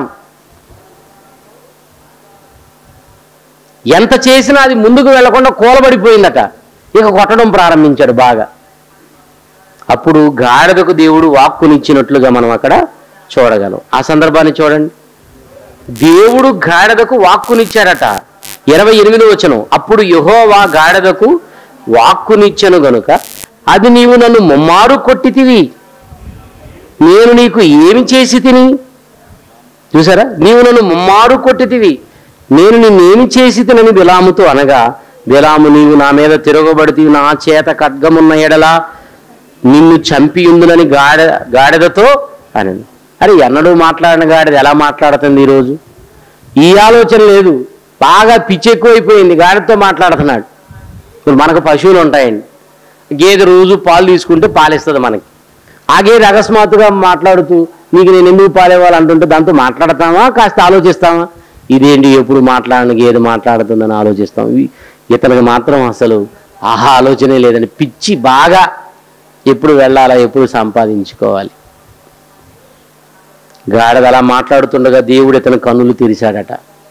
ఎంత చేసినా అది ముందుకు వెళ్లకుండా కూలబడిపోయిందట ఇక కొట్టడం ప్రారంభించాడు బాగా అప్పుడు గాడిదకు దేవుడు వాక్కునిచ్చినట్లుగా మనం అక్కడ చూడగలం ఆ సందర్భాన్ని చూడండి దేవుడు గాడిదకు వాక్కునిచ్చాడట ఇరవై ఎనిమిది వచనం అప్పుడు యెహోవా గాడిదకు వాక్కునిచ్చను గనుక అది నీవు నన్ను ముమ్మారు కొట్టితివి నేను నీకు ఏమి చేసి తిని చూసారా నీవు నన్ను ముమ్మారు కొట్టితివి నేను నిన్నేమి చేసి తినని బిలాముతో అనగా బిలాము నీవు నా మీద తిరగబడితివి నా చేత ఖడ్గమున్న ఎడలా నిన్ను చంపియుందునని గాడ గాడిదతో అని అరే ఎన్నడూ మాట్లాడిన గాడిద ఎలా మాట్లాడుతుంది ఈరోజు ఈ ఆలోచన లేదు బాగా పిచ్చి ఎక్కువైపోయింది గాడితో మాట్లాడుతున్నాడు ఇప్పుడు మనకు పశువులు ఉంటాయండి గేదె రోజు పాలు తీసుకుంటే పాలిస్తుంది మనకి ఆ గేదె అకస్మాత్తుగా మాట్లాడుతూ నీకు నేను ఎందుకు పాలేవాలి అంటుంటే దాంతో మాట్లాడతామా కాస్త ఆలోచిస్తామా ఇదేంటి ఎప్పుడు మాట్లాడని గేదె మాట్లాడుతుందని ఆలోచిస్తాం ఇ- ఇతనికి మాత్రం అసలు ఆహా ఆలోచనే లేదండి పిచ్చి బాగా ఎప్పుడు వెళ్ళాలా ఎప్పుడు సంపాదించుకోవాలి గాడిద అలా మాట్లాడుతుండగా దేవుడు ఇతని కన్నులు తెరిచాడట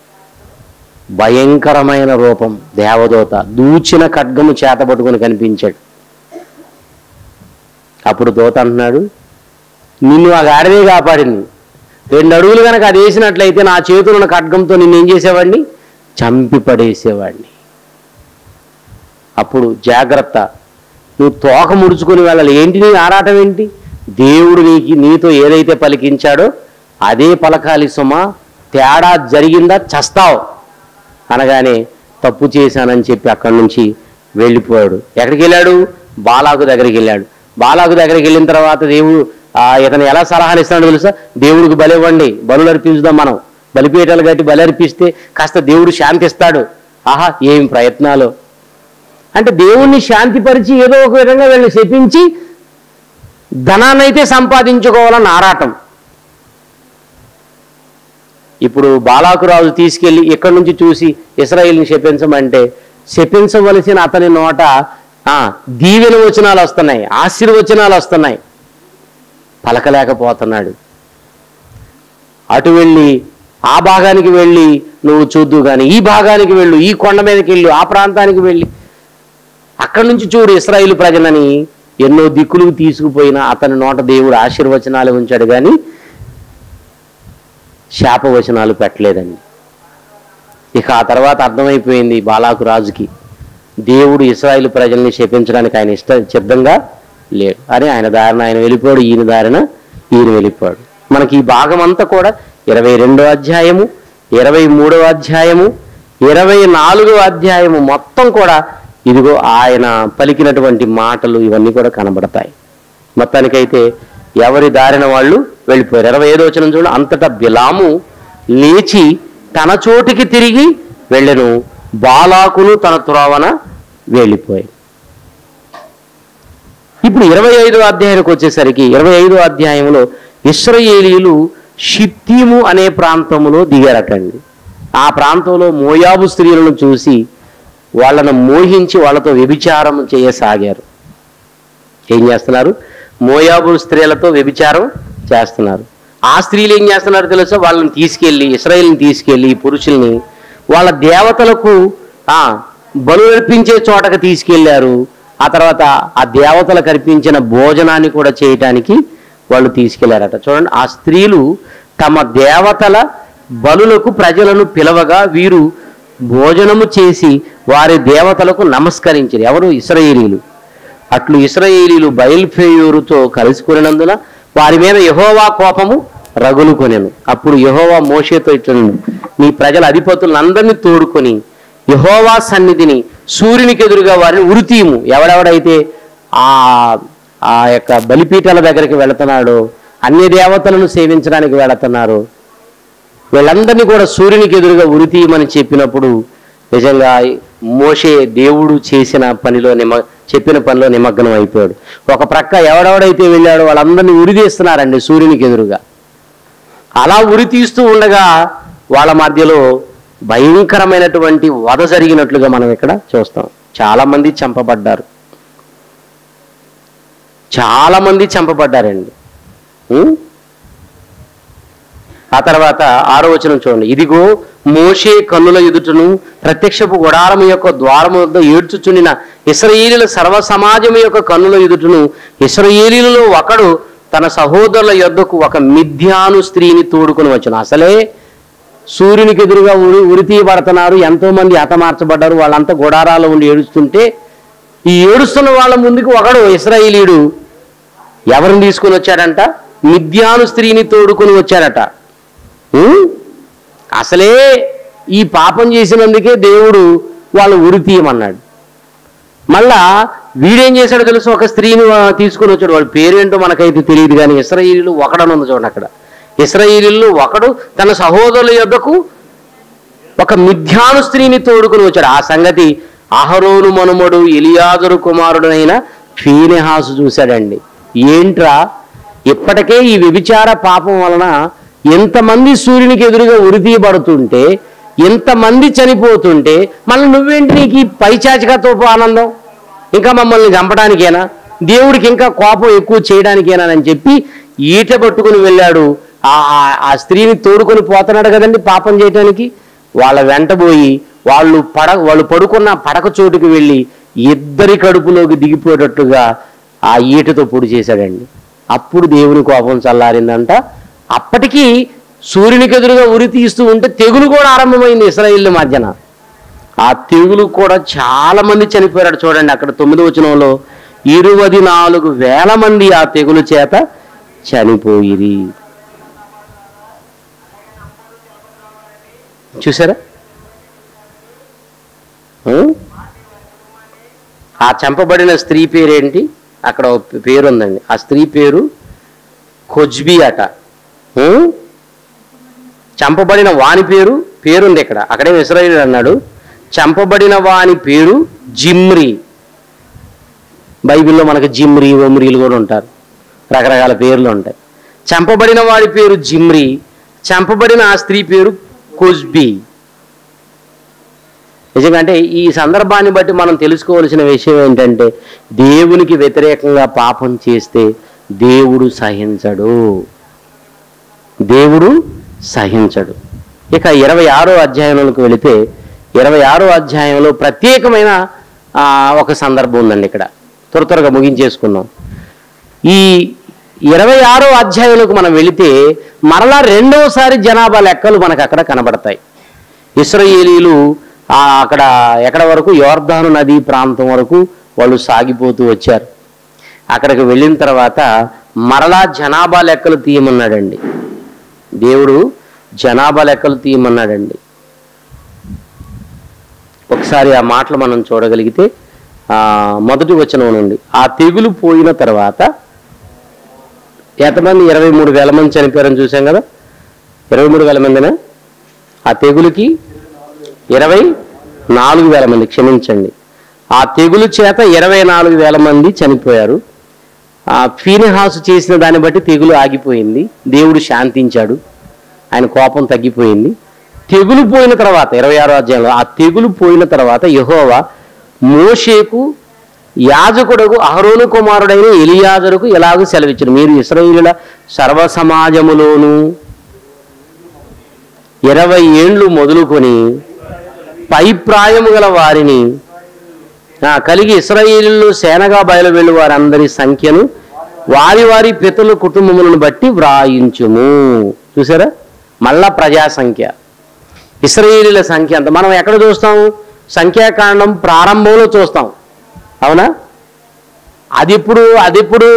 భయంకరమైన రూపం దేవదూత దూచిన ఖడ్గము చేతపట్టుకుని కనిపించాడు అప్పుడు దూత అంటున్నాడు నిన్ను ఆ గాడిదే కాపాడింది రెండు అడుగులు కనుక అది వేసినట్లయితే నా చేతులు ఉన్న ఖడ్గంతో నిన్ను ఏం చేసేవాడిని చంపి పడేసేవాడిని అప్పుడు జాగ్రత్త నువ్వు తోక ముడుచుకొని వెళ్ళాలి ఏంటి నీ ఆరాటం ఏంటి దేవుడు నీకు నీతో ఏదైతే పలికించాడో అదే పలకాలి సుమా తేడా జరిగిందా చస్తావు అనగానే తప్పు చేశానని చెప్పి అక్కడి నుంచి వెళ్ళిపోయాడు ఎక్కడికి వెళ్ళాడు బాలాకు దగ్గరికి వెళ్ళాడు బాలాకు దగ్గరికి వెళ్ళిన తర్వాత దేవుడు ఆ, ఇతను ఎలా సలహాలు ఇస్తాడో తెలుసా దేవుడికి బలివ్వండి బలులు అర్పించుదాం మనం బలిపీఠాలు కట్టి బలి అర్పిస్తే కాస్త దేవుడు శాంతిస్తాడు ఆహా ఏం ప్రయత్నాలు అంటే దేవుణ్ణి శాంతిపరిచి ఏదో ఒక విధంగా వీళ్ళని శపించి ధనాన్నైతే సంపాదించుకోవాలని ఆరాటం ఇప్పుడు బాలాకురాజు తీసుకెళ్లి ఇక్కడి నుంచి చూసి ఇస్రాయిల్ని శపించమంటే శపించవలసిన అతని నోట ఆ, దీవెన వచనాలు వస్తున్నాయి ఆశీర్వచనాలు వస్తున్నాయి పలకలేకపోతున్నాడు అటు వెళ్ళి ఆ భాగానికి వెళ్ళి నువ్వు చూద్దు కానీ ఈ భాగానికి వెళ్ళు ఈ కొండ మీదకి వెళ్ళు ఆ ప్రాంతానికి వెళ్ళి అక్కడి నుంచి చూడు ఇస్రాయిల్ ప్రజలని ఎన్నో దిక్కులకు తీసుకుపోయిన అతని నోట దేవుడు ఆశీర్వచనాలు ఉంచాడు కానీ శాపవచనాలు పెట్టలేదండి ఇక ఆ తర్వాత అర్థమైపోయింది బాలాకు రాజుకి దేవుడు ఇస్రాయిల్ ప్రజల్ని శపించడానికి ఆయన ఇష్ట సిద్ధంగా లేడు అని ఆయన దారిన ఆయన వెళ్ళిపోయాడు ఈయన దారిన ఈయన వెళ్ళిపోయాడు మనకి ఈ భాగం అంతా కూడా ఇరవై రెండో అధ్యాయము ఇరవై మూడవ అధ్యాయము ఇరవై నాలుగవ అధ్యాయము మొత్తం కూడా ఇదిగో ఆయన పలికినటువంటి మాటలు ఇవన్నీ కూడా కనబడతాయి మొత్తానికైతే ఎవరి దారిన వాళ్ళు వెళ్ళిపోయారు ఇరవై ఐదో వచ్చిన చూడు అంతటా బిలాము లేచి తన చోటికి తిరిగి వెళ్ళెను బాలాకును తన త్రోవన వెళ్ళిపోయాయి ఇప్పుడు ఇరవై ఐదో అధ్యాయానికి వచ్చేసరికి ఇరవై ఐదో అధ్యాయంలో ఇస్రయేలీలు షిత్తీము అనే ప్రాంతంలో దిగారటండి ఆ ప్రాంతంలో మోయాబు స్త్రీలను చూసి వాళ్ళను మోహించి వాళ్ళతో వ్యభిచారం చేయసాగారు ఏం చేస్తున్నారు మోయాబు స్త్రీలతో వ్యభిచారం చేస్తున్నారు ఆ స్త్రీలు ఏం చేస్తున్నారు తెలుసా వాళ్ళని తీసుకెళ్ళి ఇస్రాయేల్ని తీసుకెళ్ళి ఈ పురుషుల్ని వాళ్ళ దేవతలకు ఆ బలు అర్పించే చోటకు తీసుకెళ్లారు ఆ తర్వాత ఆ దేవతలకు అర్పించిన భోజనాన్ని కూడా చేయటానికి వాళ్ళు తీసుకెళ్లారట చూడండి ఆ స్త్రీలు తమ దేవతల బలులకు ప్రజలను పిలవగా వీరు భోజనము చేసి వారి దేవతలకు నమస్కరించారు ఎవరు ఇస్రాయేలీలు అట్లు ఇస్రాయేలీలు బయల్ఫేయూరుతో కలిసికొనినందున వారి మీద యహోవా కోపము రగులుకొనెను అప్పుడు యహోవా మోషేతో ఇట్లను నీ ప్రజల అధిపతులందరినీ తోడుకొని యహోవా సన్నిధిని సూర్యునికి ఎదురుగా వారిని ఉరితీము ఎవడెవడైతే ఆ ఆ యొక్క బలిపీఠాల దగ్గరికి వెళుతున్నాడో అన్ని దేవతలను సేవించడానికి వెళుతున్నారు వీళ్ళందరినీ కూడా సూర్యునికి ఎదురుగా ఉరితీయమని చెప్పినప్పుడు నిజంగా మోషే దేవుడు చేసిన పనిలో నిమ చెప్పిన పనిలో నిమగ్నం అయిపోయాడు ఒక ప్రక్క ఎవడెవడైతే వెళ్ళాడో వాళ్ళందరినీ ఉరితీస్తున్నారండి సూర్యునికి ఎదురుగా అలా ఉరి తీస్తూ ఉండగా వాళ్ళ మధ్యలో భయంకరమైనటువంటి వధ జరిగినట్లుగా మనం ఇక్కడ చూస్తాం చాలా మంది చంపబడ్డారు చాలా మంది చంపబడ్డారండి ఉం? ఆ తర్వాత ఆరో వచనం చూడండి ఇదిగో మోషే కన్నుల ఎదుటను ప్రత్యక్షపు గుడారము యొక్క ద్వారము వద్ద ఏడ్చుచుండిన ఇస్రయేలీల సర్వ సమాజము యొక్క కన్నుల ఎదుటను ఇస్రయేలీలలో ఒకడు తన సహోదరుల యొద్దకు ఒక మిథ్యాను స్త్రీని తోడుకొని వచ్చును అసలే సూర్యునికి ఎదురుగా ఉరి ఉరి తీయబడుతున్నారు ఎంతో మంది హతమార్చబడ్డారు వాళ్ళంతా గుడారాల్లో ఉండి ఏడుస్తుంటే ఈ ఏడుస్తున్న వాళ్ళ ముందుకు ఒకడు ఇస్రాయేలీయుడు ఎవరిని తీసుకొని వచ్చాడంట మిథ్యాను స్త్రీని తోడుకొని వచ్చాడట ఉం? అసలే ఈ పాపం చేసినందుకే దేవుడు వాళ్ళు ఉరి తీయమన్నాడు మళ్ళా వీడేం చేశాడో తెలుసు ఒక స్త్రీని ఆ, తీసుకొని వచ్చాడు వాళ్ళ పేరేంటో మనకైతే తెలియదు కానీ ఇస్రాయిలీలు ఒకడని ఉంది చూడండి అక్కడ ఇస్రాయిలీలు ఒకడు తన సహోదరుల యొద్దకు ఒక మిథ్యాను స్త్రీని తోడుకుని వచ్చాడు ఆ సంగతి అహరోను మనుమడు ఎలియాజరు కుమారుడైన ఫీనెహాసు చూశాడండి ఏంట్రా ఇప్పటికే ఈ వ్యభిచార పాపం వలన ఎంతమంది సూర్యునికి ఎదురుగా ఉరితీయబడుతుంటే ఎంతమంది చనిపోతుంటే మళ్ళీ నువ్వేంటి నీకు ఈ పైచాచికతోపు ఆనందం ఇంకా మమ్మల్ని చంపడానికేనా దేవుడికి ఇంకా కోపం ఎక్కువ చేయడానికేనా అని చెప్పి ఈట పట్టుకుని వెళ్ళాడు ఆ ఆ- ఆ స్త్రీని తోడుకొని పోతున్నాడు కదండి పాపం చేయటానికి వాళ్ళ వెంటబోయి వాళ్ళు పడ వాళ్ళు పడుకున్న పడక చోటుకి వెళ్ళి ఇద్దరి కడుపులోకి దిగిపోయేటట్టుగా ఆ ఈటతో పొడి చేశాడండి అప్పుడు దేవుని కోపం చల్లారిందంట అప్పటికి సూర్యునికి ఎదురుగా ఉరి తీస్తూ ఉంటే తెగులు కూడా ఆరంభమైంది ఇస్రాయిల్ మధ్యన ఆ తెగులు కూడా చాలా మంది చనిపోయారు చూడండి అక్కడ తొమ్మిది వచనంలో ఇరువది నాలుగు వేల మంది ఆ తెగులు చేత చనిపోయిరి చూసారా ఆ? ఆ చంపబడిన స్త్రీ పేరేంటి అక్కడ ఒక పేరు ఉందండి ఆ స్త్రీ పేరు కొజ్బి అట ఆ? చంపబడిన వాని పేరు పేరుంది ఇక్కడ అక్కడే ఇస్రాయేల్ అన్నాడు చంపబడిన వాని పేరు జిమ్రి బైబిల్లో మనకి జిమ్రి ఒమ్రీలు కూడా ఉంటారు రకరకాల పేర్లు ఉంటాయి చంపబడిన వాడి పేరు జిమ్రి చంపబడిన ఆ స్త్రీ పేరు కొజ్బి నిజంగా అంటే ఈ సందర్భాన్ని బట్టి మనం తెలుసుకోవాల్సిన విషయం ఏంటంటే దేవునికి వ్యతిరేకంగా పాపం చేస్తే దేవుడు సహించడు దేవుడు సహించడు ఇక ఇరవై ఆరో అధ్యాయంలోకి వెళితే ఇరవై ఆరో అధ్యాయంలో ప్రత్యేకమైన ఆ, ఒక సందర్భం ఉందండి ఇక్కడ త్వర త్వరగా ముగించేసుకుందాం ఈ ఇరవై ఆరో అధ్యాయంలోకి మనం వెళితే మరలా రెండవసారి జనాభా లెక్కలు మనకు అక్కడ కనబడతాయి ఇస్రాయేలీలు ఆ అక్కడ ఎక్కడ వరకు యోర్ధాను నది ప్రాంతం వరకు వాళ్ళు సాగిపోతూ వచ్చారు అక్కడికి వెళ్ళిన తర్వాత మరలా జనాభా లెక్కలు తీయమన్నాడండి దేవుడు జనాభా లెక్కలు తీయమన్నాడండి ఒకసారి ఆ మాటలు మనం చూడగలిగితే ఆ మొదటి వచనం నుండి ఆ తెగులు పోయిన తర్వాత ఎంతమంది ఇరవై మూడు వేల మంది చనిపోయారని చూసాం కదా ఇరవై మూడు వేల మందినా ఆ తెగులుకి ఇరవై నాలుగు వేల మంది క్షమించండి ఆ తెగులు చేత ఇరవై నాలుగు వేల మంది చనిపోయారు ఆ ఫీనిహాసు చేసిన దాన్ని బట్టి తెగులు ఆగిపోయింది దేవుడు శాంతించాడు ఆయన కోపం తగ్గిపోయింది తెగులు పోయిన తర్వాత ఇరవై ఆరో అధ్యాయంలో ఆ తెగులు పోయిన తర్వాత యెహోవా మోషేకు యాజకుడకు అహరోను కుమారుడైన ఎలియాజరుకు ఎలాగూ సెలవిచ్చారు మీరు ఇస్రాయేలుల సర్వ సమాజములోను ఇరవై ఏండ్లు మొదలుకొని పై ప్రాయము గల వారిని ఆ, కలిగి ఇస్రాయేలీలు సేనగా బయలువెళ్ళు వారందరి సంఖ్యను వారి వారి పితల కుటుంబములను బట్టి వ్రాయించుము చూసారా మళ్ళా ప్రజా సంఖ్య ఇస్రాయేలీల సంఖ్య అంత మనం ఎక్కడ చూస్తాం సంఖ్యాకాండం ప్రారంభంలో చూస్తాం అవునా అది ఇప్పుడు అది ఇప్పుడు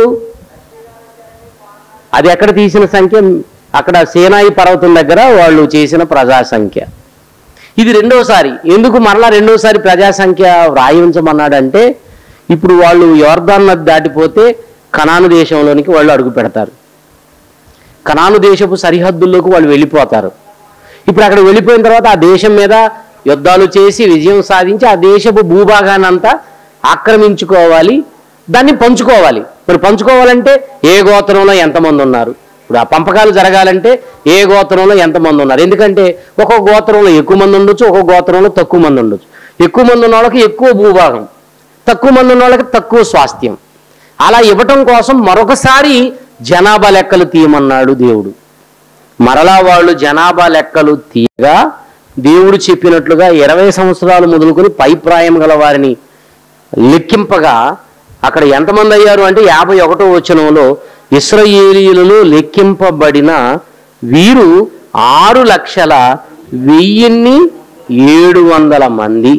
అది ఎక్కడ తీసిన సంఖ్య అక్కడ సేనాయి పర్వతం దగ్గర వాళ్ళు చేసిన ప్రజా సంఖ్య ఇది రెండోసారి ఎందుకు మరలా రెండోసారి ప్రజా సంఖ్య వ్రాయించమన్నాడంటే ఇప్పుడు వాళ్ళు యోర్దాన్ నది దాటిపోతే కనాను దేశంలోనికి వాళ్ళు అడుగు పెడతారు కనాను దేశపు సరిహద్దుల్లోకి వాళ్ళు వెళ్ళిపోతారు ఇప్పుడు అక్కడ వెళ్ళిపోయిన తర్వాత ఆ దేశం మీద యుద్ధాలు చేసి విజయం సాధించి ఆ దేశపు భూభాగాన్ని అంతా ఆక్రమించుకోవాలి దాన్ని పంచుకోవాలి మరి పంచుకోవాలంటే ఏ గోత్రంలో ఎంతమంది ఉన్నారు ఇప్పుడు ఆ పంపకాలు జరగాలంటే ఏ గోత్రంలో ఎంతమంది ఉన్నారు ఎందుకంటే ఒక్కొక్క గోత్రంలో ఎక్కువ మంది ఉండొచ్చు ఒక్కొక్క గోత్రంలో తక్కువ మంది ఉండొచ్చు ఎక్కువ మంది ఉన్న వాళ్ళకి ఎక్కువ భూభాగం తక్కువ మంది ఉన్న వాళ్ళకి తక్కువ స్వాస్థ్యం అలా ఇవ్వటం కోసం మరొకసారి జనాభా లెక్కలు తీయమన్నాడు దేవుడు మరలా వాళ్ళు జనాభా లెక్కలు తీయగా దేవుడు చెప్పినట్లుగా ఇరవై సంవత్సరాలు మొదలుకొని పైప్రాయం గల వారిని లెక్కింపగా అక్కడ ఎంతమంది అయ్యారు అంటే యాభై ఒకటో వచనంలో ఇస్రాయేలీలలో లెక్కింపబడిన వీరు ఆరు లక్షల వెయ్యిన్ని ఏడు వందల మంది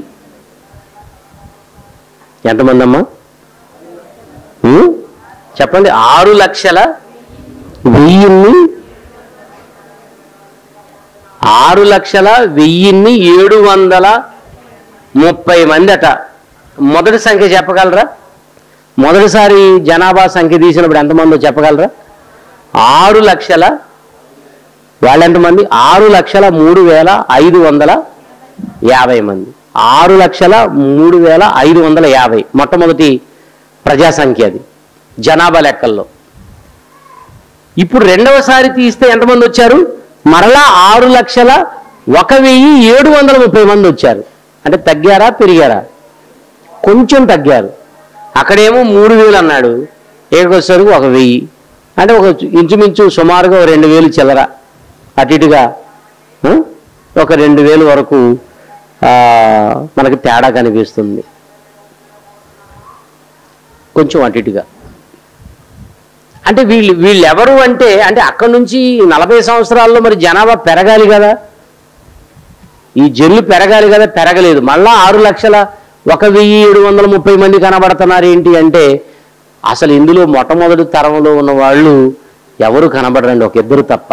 ఎంతమంది అమ్మా ఉం? చెప్పండి ఆరు లక్షల వెయ్యిన్ని ఆరు లక్షల వెయ్యిన్ని ఏడు వందల ముప్పై మంది అట మొదటి సంఖ్య చెప్పగలరా మొదటిసారి జనాభా సంఖ్య తీసినప్పుడు ఎంతమందో చెప్పగలరా ఆరు లక్షల వాళ్ళు ఎంతమంది ఆరు లక్షల మూడు వేల ఐదు వందల యాభై మంది ఆరు లక్షల మూడు వేల ఐదు వందల యాభై మొట్టమొదటి ప్రజా సంఖ్య అది జనాభా లెక్కల్లో ఇప్పుడు రెండవసారి తీస్తే ఎంతమంది వచ్చారు మరలా ఆరు లక్షల ఒక వెయ్యి ఏడు వందల ముప్పై మంది వచ్చారు అంటే తగ్గారా పెరిగారా కొంచెం తగ్గారు అక్కడేమో మూడు వేలు అన్నాడు ఏకొచ్చేసరికి ఒక వెయ్యి అంటే ఒక ఇంచుమించు సుమారుగా ఓ రెండు వేలు చిల్లర అటు ఇటుగా ఆ? ఒక రెండు వేలు వరకు ఆ, మనకి తేడా కనిపిస్తుంది కొంచెం అటు ఇటుగా అంటే వీళ్ళు వీళ్ళు ఎవరు అంటే అంటే అక్కడి నుంచి నలభై సంవత్సరాల్లో మరి జనాభా పెరగాలి కదా ఈ జన్లు పెరగాలి కదా పెరగలేదు మళ్ళా ఆరు లక్షల ఒక వెయ్యి ఏడు వందల ముప్పై మంది కనబడుతున్నారు ఏంటి అంటే అసలు ఇందులో మొట్టమొదటి తరంలో ఉన్న వాళ్ళు ఎవరు కనబడరండి ఒక ఇద్దరు తప్ప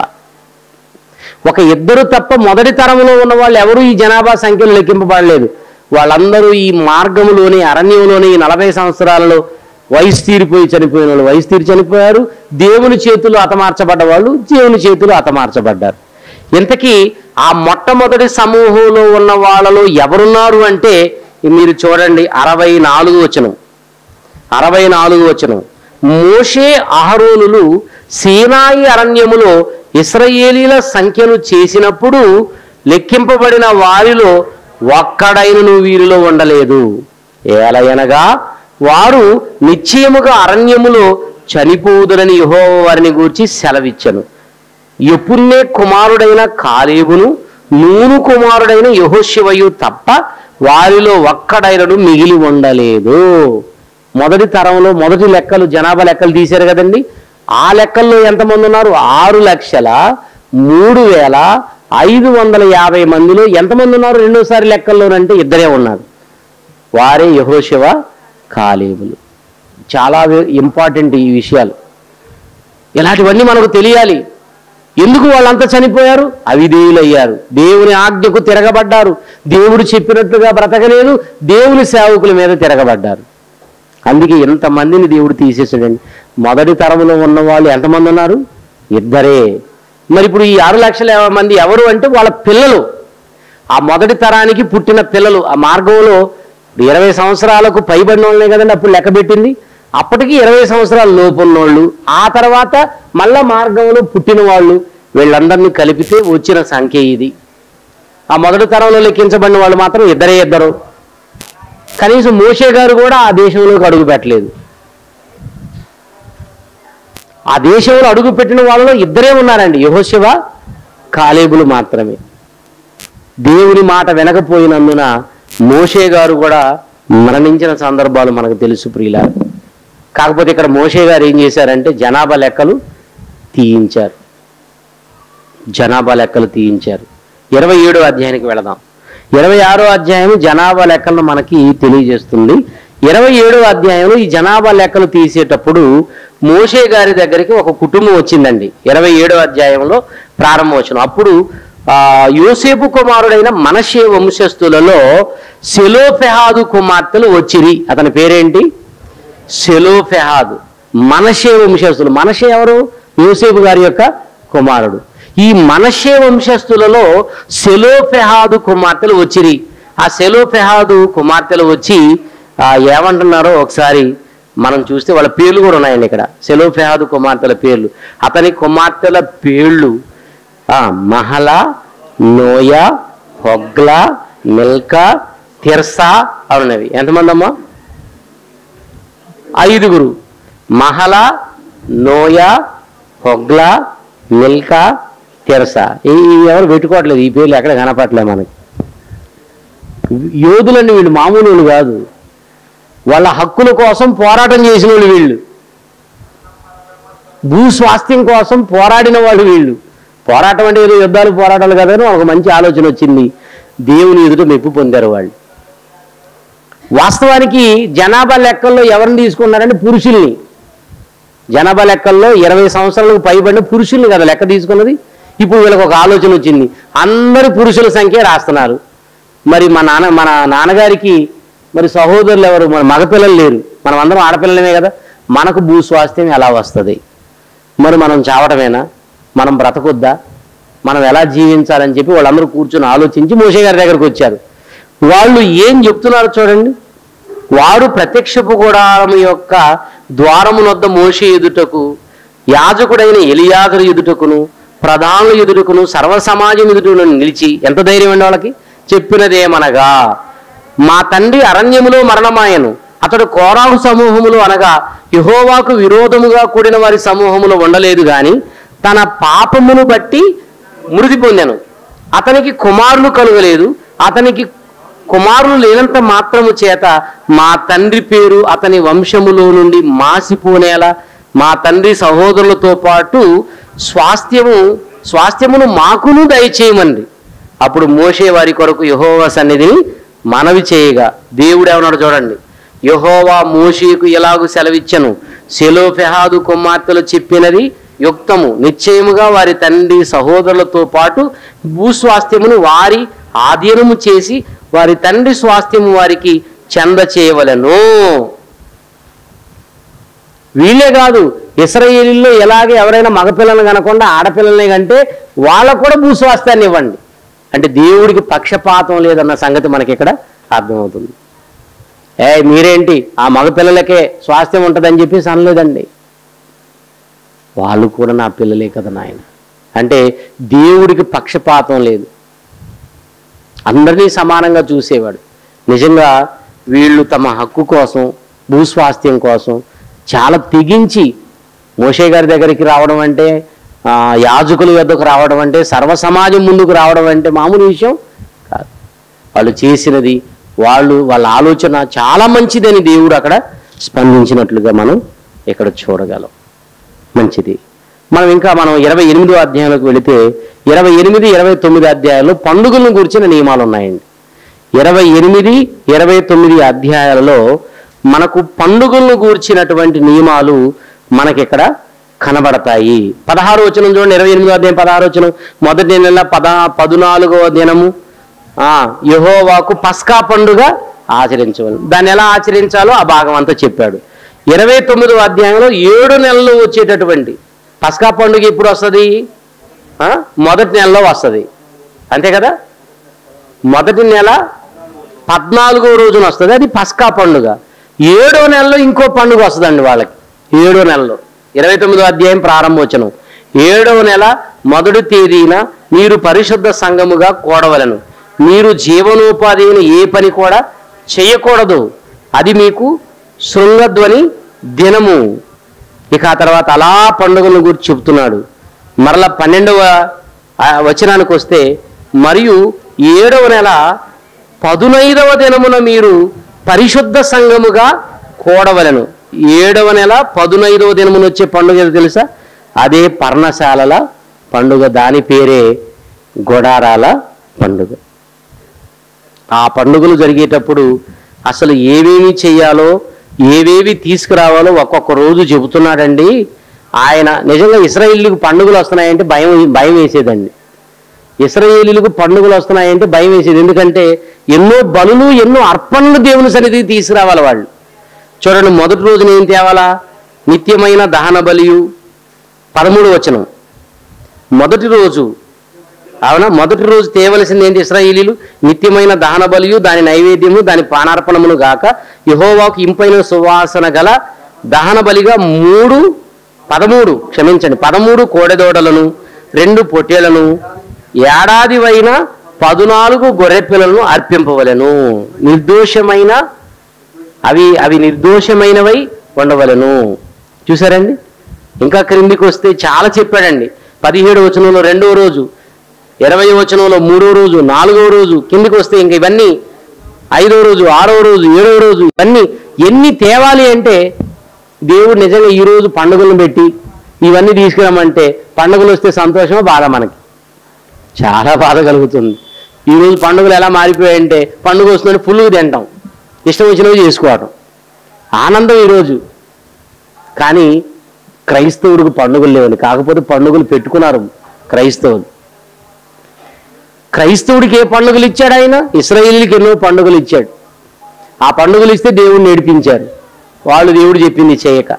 ఒక ఇద్దరు తప్ప మొదటి తరంలో ఉన్న వాళ్ళు ఎవరు ఈ జనాభా సంఖ్యలు లెక్కింపబడలేదు వాళ్ళందరూ ఈ మార్గంలోని అరణ్యంలోని ఈ నలభై సంవత్సరాలలో వయసు తీరిపోయి చనిపోయిన వాళ్ళు వయసు తీరి చనిపోయారు దేవుని చేతులు హతమార్చబడ్డ వాళ్ళు దేవుని చేతులు హతమార్చబడ్డారు ఇంతకీ ఆ మొట్టమొదటి సమూహంలో ఉన్న వాళ్ళలో ఎవరున్నారు అంటే మీరు చూడండి అరవై నాలుగు వచనం అరవై నాలుగు వచనం మోషే అహరోనులు సీనాయి అరణ్యములో ఇస్రాయేలీల సంఖ్యను చేసినప్పుడు లెక్కింపబడిన వారిలో ఒక్కడైనను వీరిలో ఉండలేదు ఏలయనగా వారు నిశ్చయముగా అరణ్యములో చనిపోదురని యెహోవా వారిని గూర్చి సెలవిచ్చను ఎప్పున్నే కుమారుడైన కాలేబును నూను కుమారుడైన యహోశివయు తప్ప వారిలో ఒక్కడైనడు మిగిలి ఉండలేదు మొదటి తరంలో మొదటి లెక్కలు జనాభా లెక్కలు తీశారు కదండి ఆ లెక్కల్లో ఎంతమంది ఉన్నారు ఆరు లక్షల మూడు వేల ఐదు వందల యాభై మందిలో ఎంతమంది ఉన్నారు రెండోసారి లెక్కల్లోనంటే ఇద్దరే ఉన్నారు వారే యహోశివ కాలేబులు చాలా ఇంపార్టెంట్ ఈ విషయాలు ఇలాంటివన్నీ మనకు తెలియాలి ఎందుకు వాళ్ళంతా చనిపోయారు అవిధేయులయ్యారు దేవుని ఆజ్ఞకు తిరగబడ్డారు దేవుడు చెప్పినట్లుగా బ్రతకలేదు దేవుని సేవకుల మీద తిరగబడ్డారు అందుకే ఎంతమందిని దేవుడు తీసేసాడండి మొదటి తరంలో ఉన్న వాళ్ళు ఎంతమంది ఉన్నారు ఇద్దరే మరి ఇప్పుడు ఈ ఆరు లక్షల మంది ఎవరు అంటే వాళ్ళ పిల్లలు ఆ మొదటి తరానికి పుట్టిన పిల్లలు ఆ మార్గంలో ఇరవై సంవత్సరాలకు పైబడిన వాళ్ళనే కదండి అప్పుడు లెక్క పెట్టింది అప్పటికి ఇరవై సంవత్సరాల లోపు ఉన్నోళ్ళు ఆ తర్వాత మళ్ళా మార్గంలో పుట్టిన వాళ్ళు వీళ్ళందరినీ కలిపితే వచ్చిన సంఖ్య ఇది ఆ మొదటి తరంలో లెక్కించబడిన వాళ్ళు మాత్రం ఇద్దరే ఇద్దరు కనీసం మోషే గారు కూడా ఆ దేశంలోకి అడుగు పెట్టలేదు ఆ దేశంలో అడుగు పెట్టిన వాళ్ళలో ఇద్దరే ఉన్నారండి యహోశివ కాలేబులు మాత్రమే దేవుని మాట వినకపోయినందున మోషే గారు కూడా మరణించిన సందర్భాలు మనకు తెలుసు ప్రియుల కాకపోతే ఇక్కడ మోషే గారు ఏం చేశారంటే జనాభా లెక్కలు తీయించారు జనాభా లెక్కలు తీయించారు ఇరవై ఏడో అధ్యాయానికి వెళదాం ఇరవై ఆరో అధ్యాయం జనాభా లెక్కలను మనకి తెలియజేస్తుంది ఇరవై ఏడో అధ్యాయంలో ఈ జనాభా లెక్కలు తీసేటప్పుడు మోషే గారి దగ్గరికి ఒక కుటుంబం వచ్చిందండి ఇరవై ఏడో అధ్యాయంలో ప్రారంభవచనం అప్పుడు ఆ, యోసేపు కుమారుడైన మనషే వంశస్థులలో సెలోఫెహాదు కుమార్తెలు వచ్చిరి అతని పేరేంటి సెలోఫెహాదు మనషే వంశస్థులు మనషే ఎవరు యోసేపు గారి యొక్క కుమారుడు ఈ మనషే వంశస్థులలో సెలోఫెహాదు కుమార్తెలు వచ్చిరి ఆ సెలోఫెహాదు కుమార్తెలు వచ్చి ఆ, ఏమంటున్నారో ఒకసారి మనం చూస్తే వాళ్ళ పేర్లు కూడా ఉన్నాయండి ఇక్కడ సెలోఫెహాదు కుమార్తెల పేర్లు అతని కుమార్తెల పేర్లు ఆ, మహల నోయ హొగ్ల మిల్కా తిర్సా అవునవి ఎంతమంది అమ్మా ఐదుగురు మహల నోయ హొగ్ల మిల్కా తెరసా ఈ ఈ ఎవరు పెట్టుకోవట్లేదు ఈ పేర్లు ఎక్కడ కనపట్లేదు మనకి యోధులండి వీళ్ళు మామూలు వాళ్ళు కాదు వాళ్ళ హక్కుల కోసం పోరాటం చేసిన వాళ్ళు వీళ్ళు భూస్వాస్థ్యం కోసం పోరాడిన వాళ్ళు వీళ్ళు పోరాటం అంటే ఏదో యుద్ధాలు పోరాటాలు కదని ఒక మంచి ఆలోచన వచ్చింది దేవుని ఎదుట మెప్పు పొందారు వాళ్ళు వాస్తవానికి జనాభా లెక్కల్లో ఎవరిని తీసుకున్నారంటే పురుషుల్ని జనాభా లెక్కల్లో ఇరవై సంవత్సరాలకు పైబడిన పురుషుల్ని కదా లెక్క తీసుకున్నది ఇప్పుడు వీళ్ళకి ఒక ఆలోచన వచ్చింది అందరు పురుషుల సంఖ్య రాస్తున్నారు మరి మా నాన్న మన నాన్నగారికి మరి సహోదరులు ఎవరు మన మగపిల్లలు లేరు మనం అందరం ఆడపిల్లలమే కదా మనకు భూస్వాస్థ్యం ఎలా వస్తుంది మరి మనం చావటమేనా మనం బ్రతకొద్దా మనం ఎలా జీవించాలని చెప్పి వాళ్ళందరూ కూర్చొని ఆలోచించి మోషే గారి దగ్గరకు వచ్చారు వాళ్ళు ఏం చెప్తున్నారు చూడండి వారు ప్రత్యక్షపు గుడారం యొక్క ద్వారమునొద్ద మోషే ఎదుటకు యాజకుడైన ఎలియాజరు ఎదుటకును ప్రధానుల ఎదుటకును సర్వ సమాజం ఎదుటను నిలిచి ఎంత ధైర్యం అండి వాళ్ళకి చెప్పినదేమనగా మా తండ్రి అరణ్యములో మరణమాయను అతడు కోరాహు సమూహములు అనగా యహోవాకు విరోధముగా కూడిన వారి సమూహములో ఉండలేదు గాని తన పాపమును బట్టి మృతి పొందాను అతనికి కుమారులు కలుగలేదు అతనికి కుమారులు లేనంత మాత్రము చేత మా తండ్రి పేరు అతని వంశములో నుండి మాసిపోనేలా మా తండ్రి సహోదరులతో పాటు స్వాస్థ్యము స్వాస్థ్యమును మాకును దయచేయమంది అప్పుడు మోషే వారి కొరకు యహోవా సన్నిధిని మనవి చేయగా దేవుడు ఏమన్నాడు చూడండి యహోవా మోషేకు ఎలాగూ సెలవిచ్చను సెలోఫెహాదు కుమార్తెలు చెప్పినది యుక్తము నిశ్చయముగా వారి తండ్రి సహోదరులతో పాటు భూస్వాస్థ్యమును వారి ఆధీనము చేసి వారి తండ్రి స్వాస్థ్యము వారికి చెంద చేయవలను వీళ్ళే కాదు ఇస్రాయేలీల్లో ఎలాగే ఎవరైనా మగపిల్లలు కనకుండా ఆడపిల్లల్ని కంటే వాళ్ళకు కూడా భూస్వాస్థ్యాన్ని ఇవ్వండి అంటే దేవుడికి పక్షపాతం లేదన్న సంగతి మనకి ఇక్కడ అర్థమవుతుంది ఏ మీరేంటి ఆ మగపిల్లలకే స్వాస్థ్యం ఉంటుందని చెప్పేసి అనలేదండి వాళ్ళు కూడా నా పిల్లలే కదా నాయన అంటే దేవుడికి పక్షపాతం లేదు అందరినీ సమానంగా చూసేవాడు నిజంగా వీళ్ళు తమ హక్కు కోసం భూస్వాస్థ్యం కోసం చాలా తెగించి మోషే గారి దగ్గరికి రావడం అంటే ఆ, యాజకుల వద్దకు రావడం అంటే సర్వ సమాజం ముందుకు రావడం అంటే మామూలు విషయం కాదు వాళ్ళు చేసినది వాళ్ళు వాళ్ళ ఆలోచన చాలా మంచిదని దేవుడు అక్కడ స్పందించినట్లుగా మనం ఇక్కడ చూడగలం మంచిది మనం ఇంకా మనం ఇరవై ఎనిమిదో అధ్యాయంలోకి వెళితే ఇరవై ఎనిమిది ఇరవై తొమ్మిది అధ్యాయాల్లో పండుగలను గురించిన నియమాలు ఉన్నాయండి ఇరవై ఎనిమిది ఇరవై తొమ్మిది అధ్యాయాలలో మనకు పండుగలను గూర్చినటువంటి నియమాలు మనకి ఇక్కడ కనబడతాయి పదహారు వచనం చూడండి ఇరవై ఎనిమిదో అధ్యాయం పదహారు వచనం మొదటి నెల పద పదునాలుగవ దినము ఆ యహోవాకు పస్కా పండుగ ఆచరించవాలి దాన్ని ఎలా ఆచరించాలో ఆ భాగం అంతా చెప్పాడు ఇరవై తొమ్మిదో అధ్యాయంలో ఏడు నెలలు వచ్చేటటువంటి పస్కా పండుగ ఎప్పుడు వస్తుంది ఆ? మొదటి నెలలో వస్తుంది అంతే కదా మొదటి నెల పద్నాలుగో రోజున వస్తుంది అది పస్కా పండుగ ఏడో నెలలో ఇంకో పండుగ వస్తుందండి వాళ్ళకి ఏడో నెలలో ఇరవై తొమ్మిదో అధ్యాయం ప్రారంభోచనం ఏడవ నెల మొదటి తేదీన మీరు పరిశుద్ధ సంఘముగా కూడవలను మీరు జీవనోపాధి అయిన ఏ పని కూడా చేయకూడదు అది మీకు శృంగధ్వని దినము ఇక ఆ తర్వాత అలా పండుగలను గురించి చెప్తున్నాడు మరలా పన్నెండవ ఆ, వచనానికి వస్తే మరియు ఏడవ నెల పదునైదవ దినమున మీరు పరిశుద్ధ సంఘముగా కూడవలను ఏడవ నెల పదునైదవ దినమున వచ్చే పండుగ ఏదో తెలుసా అదే పర్ణశాలల పండుగ దాని పేరే గొడారాల పండుగ ఆ పండుగలు జరిగేటప్పుడు అసలు ఏమేమి చేయాలో ఏవేవి తీసుకురావాలో ఒక్కొక్క రోజు చెబుతున్నాడండి ఆయన నిజంగా ఇస్రాయిల్కి పండుగలు వస్తున్నాయంటే భయం భయం వేసేదండి ఇస్రాయేలీలకు పండుగలు వస్తున్నాయంటే భయం వేసేది ఎందుకంటే ఎన్నో బలులు ఎన్నో అర్పణలు దేవుని సన్నిధికి తీసుకురావాలి వాళ్ళు చూడండి మొదటి రోజున ఏం తేవాలా నిత్యమైన దహన బలియు పదమూడు వచనం మొదటి రోజు అవునా మొదటి రోజు తేవలసింది ఏంటి ఇస్రాయేలీలు నిత్యమైన దహన బలియు దాని నైవేద్యము దాని పానార్పణమును గాక యహోవాకు ఇంపైన సువాసన గల దహన బలిగా మూడు పదమూడు క్షమించండి పదమూడు కోడెదోడలను రెండు పొట్టేలను ఏడాదివైన పదునాలుగు గొర్రె పిల్లలను అర్పింపవలెను నిర్దోషమైన అవి అవి నిర్దోషమైనవై ఉండవలను చూసారండి ఇంకా క్రిందికి వస్తే చాలా చెప్పాడండి పదిహేడు వచనంలో రెండవ రోజు ఇరవై వచనంలో మూడో రోజు నాలుగో రోజు కిందికి వస్తే ఇంక ఇవన్నీ ఐదో రోజు ఆరో రోజు ఏడో రోజు ఇవన్నీ ఎన్ని తేవాలి అంటే దేవుడు నిజంగా ఈ రోజు పండుగలను పెట్టి ఇవన్నీ తీసుకురామంటే పండుగలు వస్తే సంతోషమో బాధ మనకి చాలా బాధ కలుగుతుంది ఈ రోజు పండుగలు ఎలా మారిపోయాయంటే పండుగ వస్తుందని ఫుల్గా తింటాం ఇష్టం వచ్చినవి చేసుకోవడం ఆనందం ఈరోజు కానీ క్రైస్తవుడికి పండుగలు లేవండి కాకపోతే పండుగలు పెట్టుకున్నారు క్రైస్తవులు క్రైస్తవుడికి ఏ పండుగలు ఇచ్చాడు ఆయన ఇస్రాయేలీకి ఎన్నో పండుగలు ఇచ్చాడు ఆ పండుగలు ఇస్తే దేవుడు నేర్పించారు వాళ్ళు దేవుడు చెప్పింది చేయక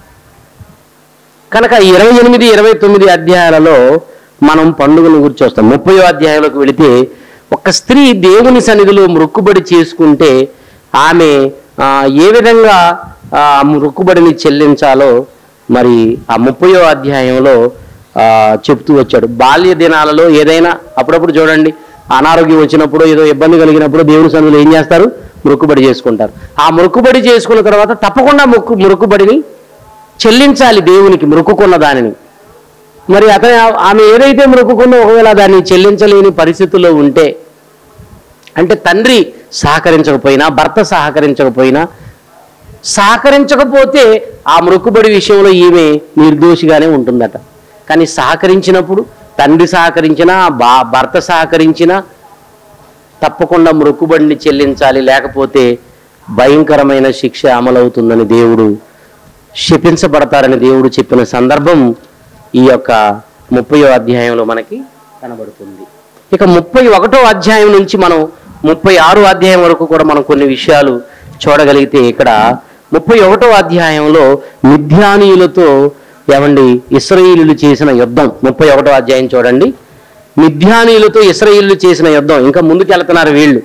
కనుక ఇరవై ఎనిమిది ఇరవై తొమ్మిది అధ్యాయాలలో మనం పండుగల గురించి వస్తాం ముప్పై అధ్యాయంలోకి వెళితే ఒక స్త్రీ దేవుని సన్నిధిలో మొక్కుబడి చేసుకుంటే ఆమె ఆ, ఏ విధంగా ఆ మొక్కుబడిని చెల్లించాలో మరి ఆ ముప్పయో అధ్యాయంలో ఆ, చెప్తూ వచ్చాడు బాల్య దినాలలో ఏదైనా అప్పుడప్పుడు చూడండి అనారోగ్యం వచ్చినప్పుడు ఏదో ఇబ్బంది కలిగినప్పుడు దేవుని సన్నిధిలో ఏం చేస్తారు మొక్కుబడి చేసుకుంటారు ఆ మొక్కుబడి చేసుకున్న తర్వాత తప్పకుండా మొక్కు మొక్కుబడిని చెల్లించాలి దేవునికి మొక్కుకున్న దానిని మరి అతను ఆమె ఏదైతే మొక్కుకుందో ఒకవేళ దాన్ని చెల్లించలేని పరిస్థితుల్లో ఉంటే అంటే తండ్రి సహకరించకపోయినా భర్త సహకరించకపోయినా సహకరించకపోతే ఆ మొక్కుబడి విషయంలో ఈమె నిర్దోషిగానే ఉంటుందట కానీ సహకరించినప్పుడు తండ్రి సహకరించినా బా భర్త సహకరించినా తప్పకుండా మొక్కుబడిని చెల్లించాలి లేకపోతే భయంకరమైన శిక్ష అమలవుతుందని దేవుడు శపించబడతారని దేవుడు చెప్పిన సందర్భం ఈ యొక్క ముప్పయో అధ్యాయంలో మనకి కనబడుతుంది ఇక ముప్పై ఒకటో అధ్యాయం నుంచి మనం ముప్పై ఆరో అధ్యాయం వరకు కూడా మనం కొన్ని విషయాలు చూడగలిగితే ఇక్కడ ముప్పై ఒకటో అధ్యాయంలో మిథ్యానీయులతో ఏమండి ఇస్రాయేలీలు చేసిన యుద్ధం ముప్పై ఒకటో అధ్యాయం చూడండి మిథ్యానీయులతో ఇస్రాయేలీలు చేసిన యుద్ధం ఇంకా ముందుకెళ్తున్నారు వీళ్ళు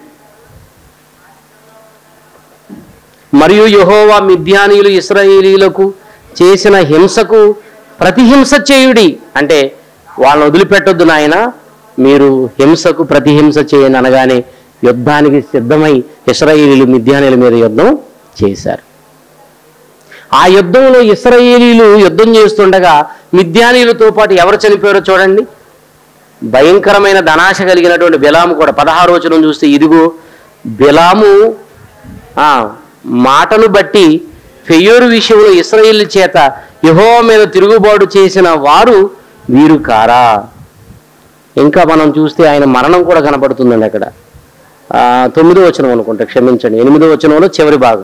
మరియు యెహోవా మిథ్యానీయులు ఇస్రాయేలీలకు చేసిన హింసకు ప్రతిహింస చేయుడి అంటే వాళ్ళని వదిలిపెట్టొద్దు నాయన మీరు హింసకు ప్రతిహింస చేయని అనగానే యుద్ధానికి సిద్ధమై ఇస్రాయేలీలు మిథ్యానీయుల మీద యుద్ధం చేశారు ఆ యుద్ధంలో ఇస్రాయేలీలు యుద్ధం చేస్తుండగా మిథ్యానీయులతో పాటు ఎవరు చనిపోయారో చూడండి భయంకరమైన ధనాశ కలిగినటువంటి బిలాము కూడా పదహారు వచనం చూస్తే ఇదిగో బిలాము ఆ, మాటను బట్టి ఫెయోరు విషయంలో ఇస్రాయేల్ చేత యెహోవా మీద తిరుగుబాటు చేసిన వారు వీరు కారా ఇంకా మనం చూస్తే ఆయన మరణం కూడా కనపడుతుందండి అక్కడ ఆ, తొమ్మిదో వచనం అనుకుంటా క్షమించండి ఎనిమిదో వచనంలో చివరి భాగం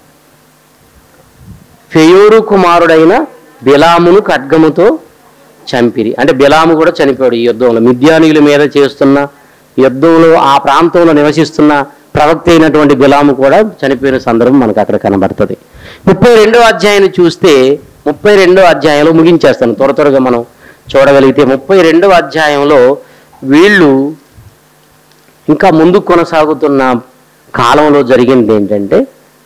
ఫెయోరు కుమారుడైన బిలామును ఖడ్గముతో చంపిరి అంటే బిలాము కూడా చనిపోయాడు ఈ యుద్ధంలో మిథ్యానీయుల మీద చేస్తున్న యుద్ధంలో ఆ ప్రాంతంలో నివసిస్తున్న ప్రవక్త అయినటువంటి బిలాము కూడా చనిపోయిన సందర్భం మనకు అక్కడ కనబడుతుంది ముప్పై రెండో అధ్యాయాన్ని చూస్తే ముప్పై రెండో అధ్యాయంలో ముగించేస్తాను త్వర త్వరగా మనం చూడగలిగితే ముప్పై రెండవ అధ్యాయంలో వీళ్ళు ఇంకా ముందుకు కొనసాగుతున్న కాలంలో జరిగింది ఏంటంటే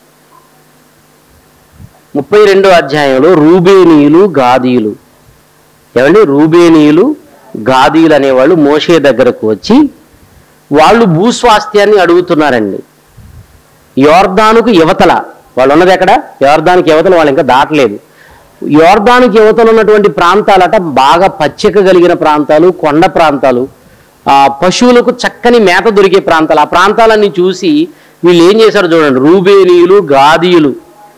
ముప్పై రెండో అధ్యాయంలో రూబేనీయులు గాదీయులు ఏమండి రూబేనీయులు గాదీయులు అనేవాళ్ళు మోషే దగ్గరకు వచ్చి వాళ్ళు భూస్వాస్థ్యాన్ని అడుగుతున్నారండి యోర్దానుకు యువతల వాళ్ళు ఉన్నది ఎక్కడ యోర్దానికి యువతల వాళ్ళు ఇంకా దాటలేదు యోర్దానికి యువతలు ఉన్నటువంటి ప్రాంతాలట బాగా పచ్చిక కలిగిన ప్రాంతాలు కొండ ప్రాంతాలు ఆ పశువులకు చక్కని మేత దొరికే ప్రాంతాలు ఆ ప్రాంతాలన్నీ చూసి వీళ్ళు ఏం చేశారు చూడండి రూబేనీయులు గాదీయులు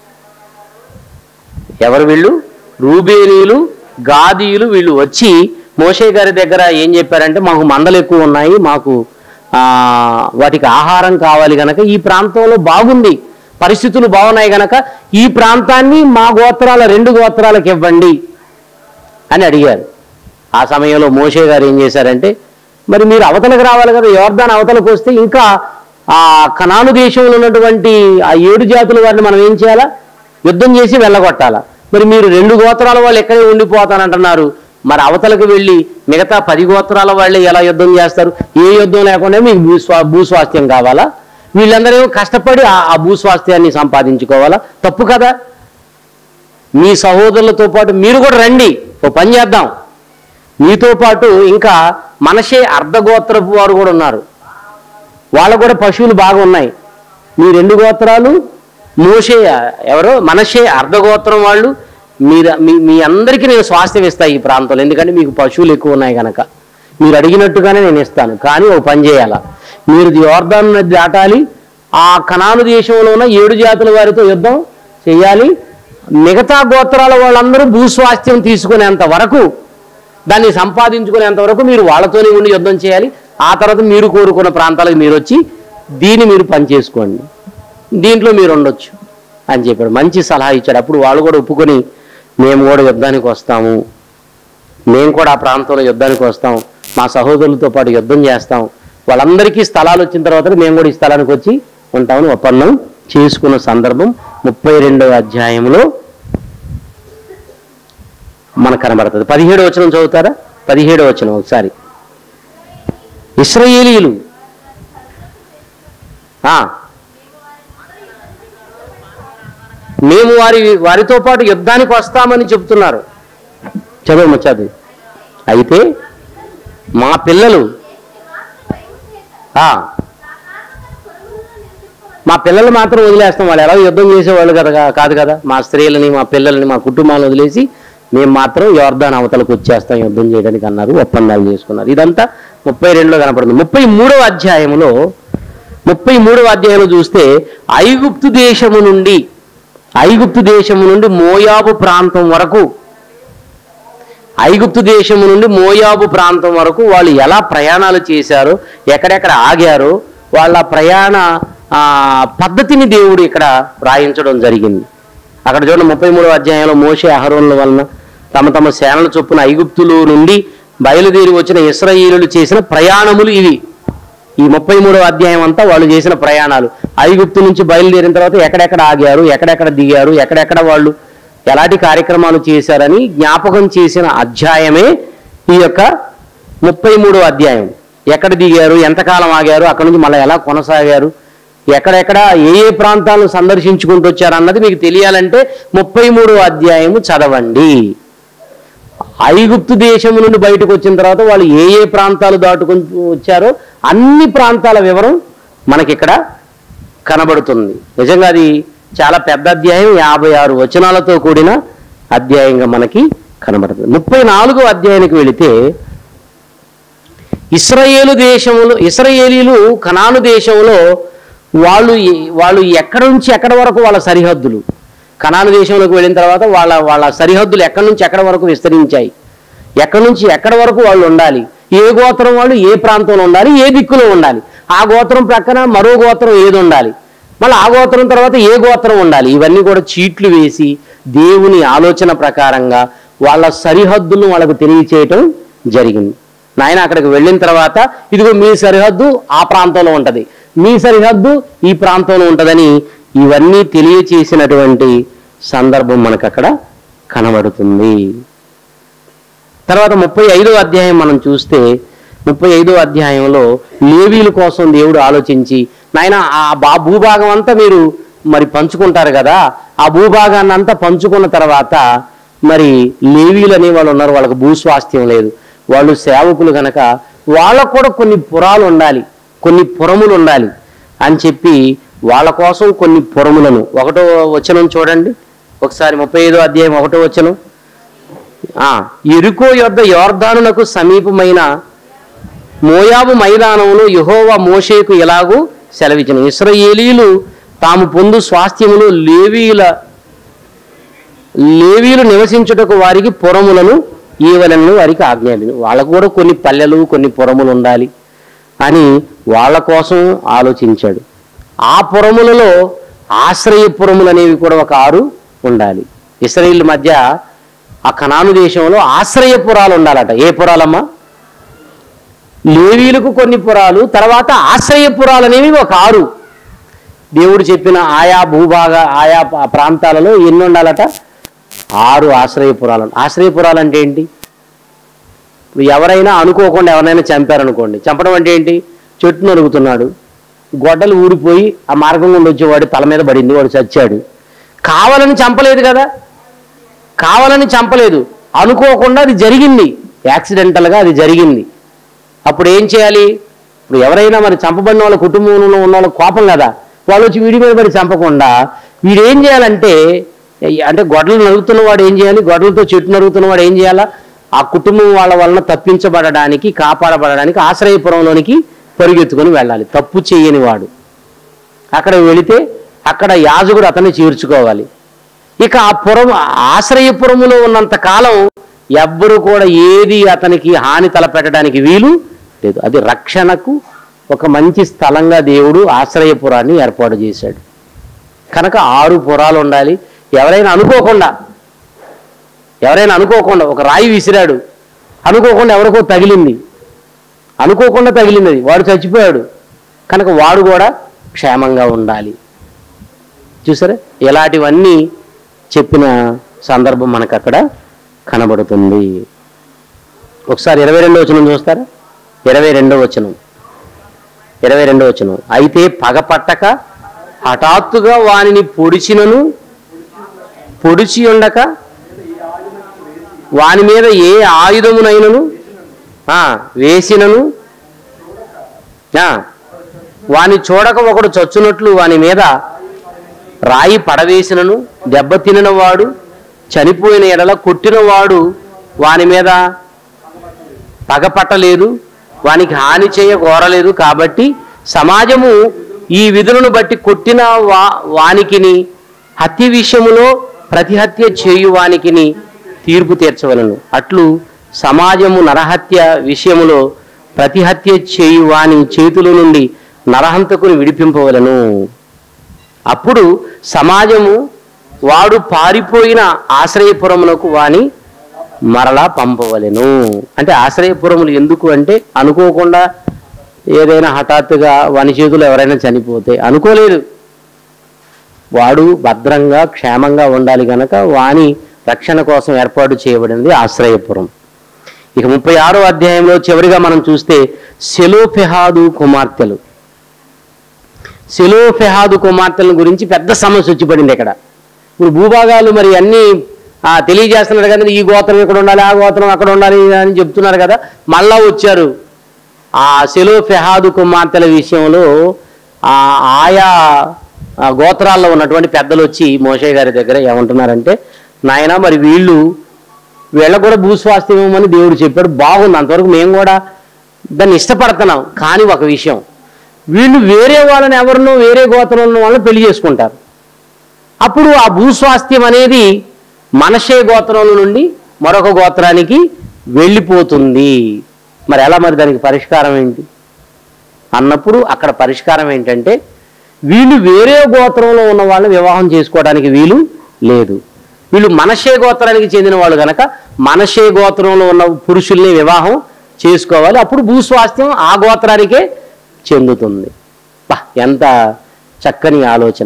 ఎవరు వీళ్ళు రూబేనీయులు గాదీయులు వీళ్ళు వచ్చి మోషే గారి దగ్గర ఏం చెప్పారంటే మాకు మందలు ఎక్కువ ఉన్నాయి మాకు ఆ, వాటికి ఆహారం కావాలి గనక ఈ ప్రాంతంలో బాగుంది పరిస్థితులు బాగున్నాయి గనక ఈ ప్రాంతాన్ని మా గోత్రాల రెండు గోత్రాలకు ఇవ్వండి అని అడిగారు ఆ సమయంలో మోషే గారు ఏం చేశారంటే మరి మీరు అవతలకు రావాలి కదా యోర్దాన్ అవతలకు వస్తే ఇంకా ఆ కనాను దేశంలో ఉన్నటువంటి ఆ ఏడు జాతుల వారిని మనం ఏం చేయాలా యుద్ధం చేసి వెళ్ళగొట్టాలా మరి మీరు రెండు గోత్రాల వాళ్ళు ఎక్కడే ఉండిపోతానంటున్నారు మరి అవతలకు వెళ్ళి మిగతా పది గోత్రాల వాళ్ళే ఎలా యుద్ధం చేస్తారు ఏ యుద్ధం లేకుండా మీకు భూస్వా భూస్వాస్థ్యం కావాలా వీళ్ళందరూ కష్టపడి ఆ ఆ భూస్వాస్థ్యాన్ని సంపాదించుకోవాలా తప్పు కదా మీ సహోదరులతో పాటు మీరు కూడా రండి ఓ పని చేద్దాం మీతో పాటు ఇంకా మనషే అర్ధగోత్రపు వారు కూడా ఉన్నారు వాళ్ళకు కూడా పశువులు బాగా ఉన్నాయి మీ రెండు గోత్రాలు మోషే ఎవరో మనషే అర్ధగోత్రం వాళ్ళు మీరు మీ మీ అందరికీ నేను స్వాస్థ్యం ఇస్తాను ఈ ప్రాంతంలో ఎందుకంటే మీకు పశువులు ఎక్కువ ఉన్నాయి కనుక మీరు అడిగినట్టుగానే నేను ఇస్తాను కానీ ఒక పని చేయాలా మీరు యోర్దాను నది దాటాలి ఆ కనాను దేశంలో ఉన్న ఏడు జాతుల వారితో యుద్ధం చేయాలి మిగతా గోత్రాల వాళ్ళందరూ భూస్వాస్థ్యం తీసుకునేంత వరకు దాన్ని సంపాదించుకునేంత వరకు మీరు వాళ్ళతోనే ఉండి యుద్ధం చేయాలి ఆ తర్వాత మీరు కోరుకున్న ప్రాంతాలకు మీరు వచ్చి దీన్ని మీరు పని చేసుకోండి దీంట్లో మీరు ఉండొచ్చు అని చెప్పాడు మంచి సలహా ఇచ్చాడు అప్పుడు వాళ్ళు కూడా ఒప్పుకొని మేము కూడా యుద్ధానికి వస్తాము మేము కూడా ఆ ప్రాంతంలో యుద్ధానికి వస్తాం మా సహోదరులతో పాటు యుద్ధం చేస్తాం వాళ్ళందరికీ స్థలాలు వచ్చిన తర్వాత మేము కూడా ఈ స్థలానికి వచ్చి ఉంటామని ఒప్పందం చేసుకున్న సందర్భం ముప్పై రెండవ అధ్యాయంలో మనకు కనబడుతుంది పదిహేడు వచనం చదువుతారా పదిహేడు వచనం ఒకసారి ఇస్రాయేలీలు ఆ. మేము వారి వారితో పాటు యుద్ధానికి వస్తామని చెప్తున్నారు చదువు చదువు అయితే మా పిల్లలు ఆ, మా పిల్లలు మాత్రం వదిలేస్తాం వాళ్ళు ఎలా యుద్ధం చేసేవాళ్ళు కదా కాదు కదా మా స్త్రీలని మా పిల్లల్ని మా కుటుంబాలను వదిలేసి మేము మాత్రం యోర్దాన్ అవతలకు వచ్చేస్తాం యుద్ధం చేయడానికి అన్నారు ఒప్పందాలు చేసుకున్నారు ఇదంతా ముప్పై రెండులో కనపడుతుంది ముప్పై మూడవ అధ్యాయంలో ముప్పై మూడవ అధ్యాయంలో చూస్తే ఐగుప్తు దేశము నుండి ఐగుప్తు దేశము నుండి మోయాబు ప్రాంతం వరకు ఐగుప్తు దేశము నుండి మోయాబు ప్రాంతం వరకు వాళ్ళు ఎలా ప్రయాణాలు చేశారో ఎక్కడెక్కడ ఆగారో వాళ్ళ ప్రయాణ ఆ, పద్ధతిని దేవుడు ఇక్కడ రాయించడం జరిగింది అక్కడ చూడండి ముప్పై మూడవ అధ్యాయంలో మోషే అహరోన్ల వలన తమ తమ సేనల చొప్పున ఐగుప్తులు నుండి బయలుదేరి వచ్చిన ఇస్రాయేలులు చేసిన ప్రయాణములు ఇవి ఈ ముప్పై మూడవ అధ్యాయం అంతా వాళ్ళు చేసిన ప్రయాణాలు ఐగుప్తు నుంచి బయలుదేరిన తర్వాత ఎక్కడెక్కడ ఆగారు ఎక్కడెక్కడ దిగారు ఎక్కడెక్కడ వాళ్ళు ఎలాంటి కార్యక్రమాలు చేశారని జ్ఞాపకం చేసిన అధ్యాయమే ఈ యొక్క ముప్పై మూడవ అధ్యాయం ఎక్కడ దిగారు ఎంతకాలం ఆగారు అక్కడ నుంచి మళ్ళీ ఎలా కొనసాగారు ఎక్కడెక్కడ ఏ ఏ ప్రాంతాలను సందర్శించుకుంటూ వచ్చారు అన్నది మీకు తెలియాలంటే ముప్పై మూడవ అధ్యాయము చదవండి ఐగుప్తు దేశం నుండి బయటకు వచ్చిన తర్వాత వాళ్ళు ఏ ఏ ప్రాంతాలు దాటుకొని వచ్చారో అన్ని ప్రాంతాల వివరం మనకిక్కడ కనబడుతుంది నిజంగా అది చాలా పెద్ద అధ్యాయం యాభై ఆరు వచనాలతో కూడిన అధ్యాయంగా మనకి కనబడుతుంది ముప్పై నాలుగో అధ్యాయానికి వెళితే ఇస్రాయేలు దేశంలో ఇస్రాయేలీలు కనాను దేశంలో వాళ్ళు ఎ- వాళ్ళు ఎక్కడి నుంచి ఎక్కడి వరకు వాళ్ళ సరిహద్దులు కనాను దేశంలోకి వెళ్ళిన తర్వాత వాళ్ళ వాళ్ళ సరిహద్దులు ఎక్కడి నుంచి ఎక్కడి వరకు విస్తరించాయి ఎక్కడి నుంచి ఎక్కడి వరకు వాళ్ళు ఉండాలి ఏ గోత్రం వాళ్ళు ఏ ప్రాంతంలో ఉండాలి ఏ దిక్కులో ఉండాలి ఆ గోత్రం ప్రక్కన మరో గోత్రం ఏది ఉండాలి మళ్ళీ ఆ గోత్రం తర్వాత ఏ గోత్రం ఉండాలి ఇవన్నీ కూడా చీట్లు వేసి దేవుని ఆలోచన ప్రకారంగా వాళ్ళ సరిహద్దులను వాళ్ళకు తెలియచేయటం జరిగింది నాయన అక్కడికి వెళ్ళిన తర్వాత ఇదిగో మీ సరిహద్దు ఆ ప్రాంతంలో ఉంటది మీ సరిహద్దు ఈ ప్రాంతంలో ఉంటదని ఇవన్నీ తెలియచేసినటువంటి సందర్భం మనకు అక్కడ కనబడుతుంది తర్వాత ముప్పై ఐదో అధ్యాయం మనం చూస్తే ముప్పై ఐదో అధ్యాయంలో లేవీల కోసం దేవుడు ఆలోచించి నాయన ఆ బా భూభాగం అంతా మీరు మరి పంచుకుంటారు కదా ఆ భూభాగాన్ని అంతా పంచుకున్న తర్వాత మరి లేవీలు అనే వాళ్ళు ఉన్నారు వాళ్ళకి భూస్వాస్థ్యం లేదు వాళ్ళు సేవకులు గనక వాళ్ళకు కూడా కొన్ని పురాలు ఉండాలి కొన్ని పురములు ఉండాలి అని చెప్పి వాళ్ళ కోసం కొన్ని పురములను ఒకటో వచనం చూడండి ఒకసారి ముప్పై ఐదో అధ్యాయం ఒకటో వచనం ఆ, ఎరుకో యొద్ద యోర్ధానునకు సమీపమైన మోయాబు మైదానంలో యెహోవా మోషేకు ఎలాగూ సెలవిచ్చిన ఇస్రాయేలీలు తాము పొందు స్వాస్థ్యములు లేవీల లేవీలు నివసించుటకు వారికి పురములను ఈవలను వారికి ఆజ్ఞాపించు వాళ్ళకు కూడా కొన్ని పల్లెలు కొన్ని పురములు ఉండాలి అని వాళ్ళ కోసం ఆలోచించాడు ఆ పురములలో ఆశ్రయపురములు అనేవి కూడా ఒక ఆరు ఉండాలి ఇస్రాయిల్ మధ్య ఆ కనాను దేశంలో ఆశ్రయపురాలు ఉండాలట ఏ పురాలమ్మా లేవీలకు కొన్ని పురాలు తర్వాత ఆశ్రయపురాలు అనేవి ఒక ఆరు దేవుడు చెప్పిన ఆయా భూభాగ ఆయా ప- ప్రాంతాలలో ఎన్ని ఉండాలట ఆరు ఆశ్రయపురాలు ఆశ్రయపురాలు అంటే ఏంటి ఇప్పుడు ఎవరైనా అనుకోకుండా ఎవరైనా చంపారనుకోండి చంపడం అంటే ఏంటి చెట్టు నరుగుతున్నాడు గొడ్డలు ఊడిపోయి ఆ మార్గం గుండా వచ్చేవాడు తల మీద పడింది వాడు చచ్చాడు కావాలని చంపలేదు కదా కావాలని చంపలేదు అనుకోకుండా అది జరిగింది యాక్సిడెంటల్గా అది జరిగింది అప్పుడు ఏం చేయాలి ఇప్పుడు ఎవరైనా మరి చంపబడిన వాళ్ళ కుటుంబంలో ఉన్న వాళ్ళ కోపం కదా వాళ్ళు వచ్చి వీడి మీద పడి చంపకుండా వీడు ఏం చేయాలంటే అంటే గొడ్డలు నరుగుతున్న వాడు ఏం చేయాలి గొడ్డలతో చెట్టు నరుగుతున్న వాడు ఏం చేయాలా ఆ కుటుంబం వాళ్ళ వలన తప్పించబడడానికి కాపాడబడడానికి ఆశ్రయపురంలోనికి పరుగెత్తుకొని వెళ్ళాలి తప్పు చేయని వాడు అక్కడ వెళితే అక్కడ యాజకుడు అతన్ని చేర్చుకోవాలి ఇక ఆ పురం ఆశ్రయపురములో ఉన్నంత కాలం ఎవ్వరు కూడా ఏది అతనికి హాని తలపెట్టడానికి వీలు లేదు అది రక్షణకు ఒక మంచి స్థలంగా దేవుడు ఆశ్రయపురాన్ని ఏర్పాటు చేశాడు కనుక ఆరు పురాలు ఉండాలి ఎవరైనా అనుకోకుండా ఎవరైనా అనుకోకుండా ఒక రాయి విసిరాడు అనుకోకుండా ఎవరికో తగిలింది అనుకోకుండా తగిలింది అది. వాడు చచ్చిపోయాడు కనుక వాడు కూడా క్షేమంగా ఉండాలి చూసారా ఇలాంటివన్నీ చెప్పిన సందర్భం మనకు అక్కడ కనబడుతుంది ఒకసారి ఇరవై రెండో వచనం చూస్తారా ఇరవై రెండో వచనం ఇరవై రెండో వచనం అయితే పగ పట్టక హఠాత్తుగా వానిని పొడిచినను పొడిచి ఉండక వాని మీద ఏ ఆయుధమునైనను ఆ, వేసినను ఆ, వాని చూడక ఒకడు చచ్చునట్లు వాని మీద రాయి పడవేసినను దెబ్బతినిన వాడు చనిపోయిన ఎడల కొట్టినవాడు వాని మీద పగపట్టలేదు వానికి హాని చేయ కోరలేదు కాబట్టి సమాజము ఈ విధులను బట్టి కొట్టిన వా వానికిని హత్య విషయములో ప్రతిహత్య చేయు వానికిని తీర్పు తీర్చవలను అట్లు సమాజము నరహత్య విషయములో ప్రతిహత్య చేయు వాని చేతుల నుండి నరహంతకుని విడిపింపవలను అప్పుడు సమాజము వాడు పారిపోయిన ఆశ్రయపురమునకు వాని మరలా పంపవలెను అంటే ఆశ్రయపురములు ఎందుకు అంటే అనుకోకుండా ఏదైనా హఠాత్తుగా వాని చేతులు ఎవరైనా చనిపోతే అనుకోలేదు వాడు భద్రంగా క్షేమంగా ఉండాలి గనక వాని రక్షణ కోసం ఏర్పాటు చేయబడింది ఆశ్రయపురం ఇక ముప్పై ఆరో అధ్యాయంలో చివరిగా మనం చూస్తే సెలోఫెహాదు కుమార్తెలు సెలోఫెహాదు కుమార్తెల గురించి పెద్ద సమస్య వచ్చి పడింది ఇక్కడ ఇప్పుడు భూభాగాలు మరి అన్నీ ఆ, తెలియజేస్తున్నారు కదా ఈ గోత్రం ఇక్కడ ఉండాలి ఆ గోత్రం అక్కడ ఉండాలి అని చెప్తున్నారు కదా మళ్ళా వచ్చారు ఆ సెలోఫెహాదు కుమార్తెల విషయంలో ఆ ఆయా ఆ, గోత్రాల్లో ఉన్నటువంటి పెద్దలు వచ్చి మోషే గారి దగ్గర ఏమంటున్నారంటే నాయన మరి వీళ్ళు వీళ్ళకు కూడా భూస్వాస్థ్యం ఇవ్వమని దేవుడు చెప్పాడు బాగుంది అంతవరకు మేము కూడా దాన్ని ఇష్టపడుతున్నాం కానీ ఒక విషయం వీళ్ళు వేరే వాళ్ళని ఎవరినో వేరే గోత్రంలో ఉన్న వాళ్ళని పెళ్లి చేసుకుంటారు అప్పుడు ఆ భూస్వాస్థ్యం అనేది మనషే గోత్రం నుండి మరొక గోత్రానికి వెళ్ళిపోతుంది మరి ఎలా మరి దానికి పరిష్కారం ఏంటి అన్నప్పుడు అక్కడ పరిష్కారం ఏంటంటే వీళ్ళు వేరే గోత్రంలో ఉన్న వాళ్ళని వివాహం చేసుకోవడానికి వీలు లేదు వీళ్ళు మనషే గోత్రానికి చెందిన వాళ్ళు కనుక మనషే గోత్రంలో ఉన్న పురుషుల్ని వివాహం చేసుకోవాలి అప్పుడు భూస్వాస్థ్యం ఆ గోత్రానికే చెందుతుంది బా ఎంత చక్కని ఆలోచన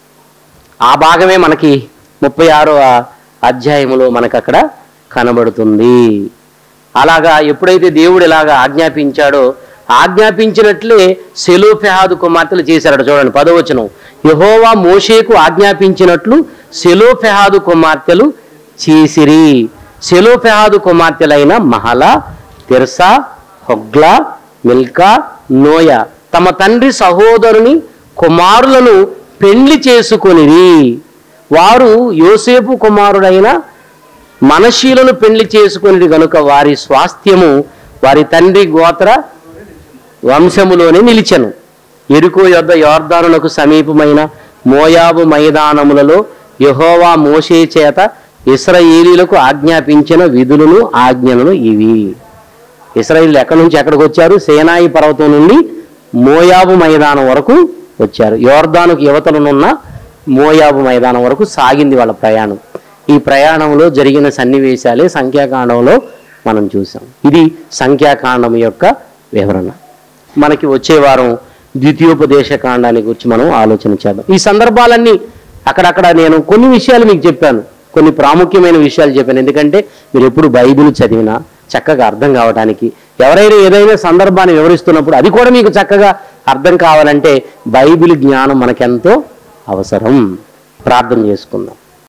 ఆ భాగమే మనకి ముప్పై ఆరో అధ్యాయములో మనకు అక్కడ కనబడుతుంది అలాగా ఎప్పుడైతే దేవుడు ఇలాగా ఆజ్ఞాపించాడో ఆజ్ఞాపించినట్లే సెలోఫెహాదు కుమార్తెలు చేశారట చూడండి పదవచనం యహోవా మోషేకు ఆజ్ఞాపించినట్లు సెలోఫెహాదు కుమార్తెలు చేసిరి సెలోఫెహాదు కుమార్తెలైన Mahlah Tirzah Hoglah Milcah Noah తమ తండ్రి సహోదరుని కుమారులను పెండ్లి చేసుకొనిరి వారు యోసేపు కుమారుడైన మనశీలను పెళ్లి చేసుకుని గనుక వారి స్వాస్థ్యము వారి తండ్రి గోత్ర వంశములోనే నిలిచెను ఎరుకో యొద్ద యోర్దానులకు సమీపమైన మోయాబు మైదానములలో యెహోవా మోషే చేత ఇస్రాయేలీలకు ఆజ్ఞాపించిన విధులను ఆజ్ఞలను ఇవి ఇస్రాయిల్ ఎక్కడి నుంచి ఎక్కడికి వచ్చారు సేనాయి పర్వతం నుండి మోయాబు మైదానం వరకు వచ్చారు యోర్దానుకు యువతలనున్న మోయాబు మైదానం వరకు సాగింది వాళ్ళ ప్రయాణం ఈ ప్రయాణంలో జరిగిన సన్నివేశాలే సంఖ్యాకాండంలో మనం చూసాం ఇది సంఖ్యాకాండం యొక్క వివరణ మనకి వచ్చే వారం ద్వితీయోపదేశ కాండాన్ని గురించి మనం ఆలోచన చేద్దాం ఈ సందర్భాలన్నీ అక్కడక్కడ నేను కొన్ని విషయాలు మీకు చెప్పాను కొన్ని ప్రాముఖ్యమైన విషయాలు చెప్పాను ఎందుకంటే మీరు ఎప్పుడు బైబిల్ చదివినా చక్కగా అర్థం కావడానికి ఎవరైనా ఏదైనా సందర్భాన్ని వివరిస్తున్నప్పుడు అది కూడా మీకు చక్కగా అర్థం కావాలంటే బైబిల్ జ్ఞానం మనకెంతో అవసరం ప్రార్థన చేసుకుందాం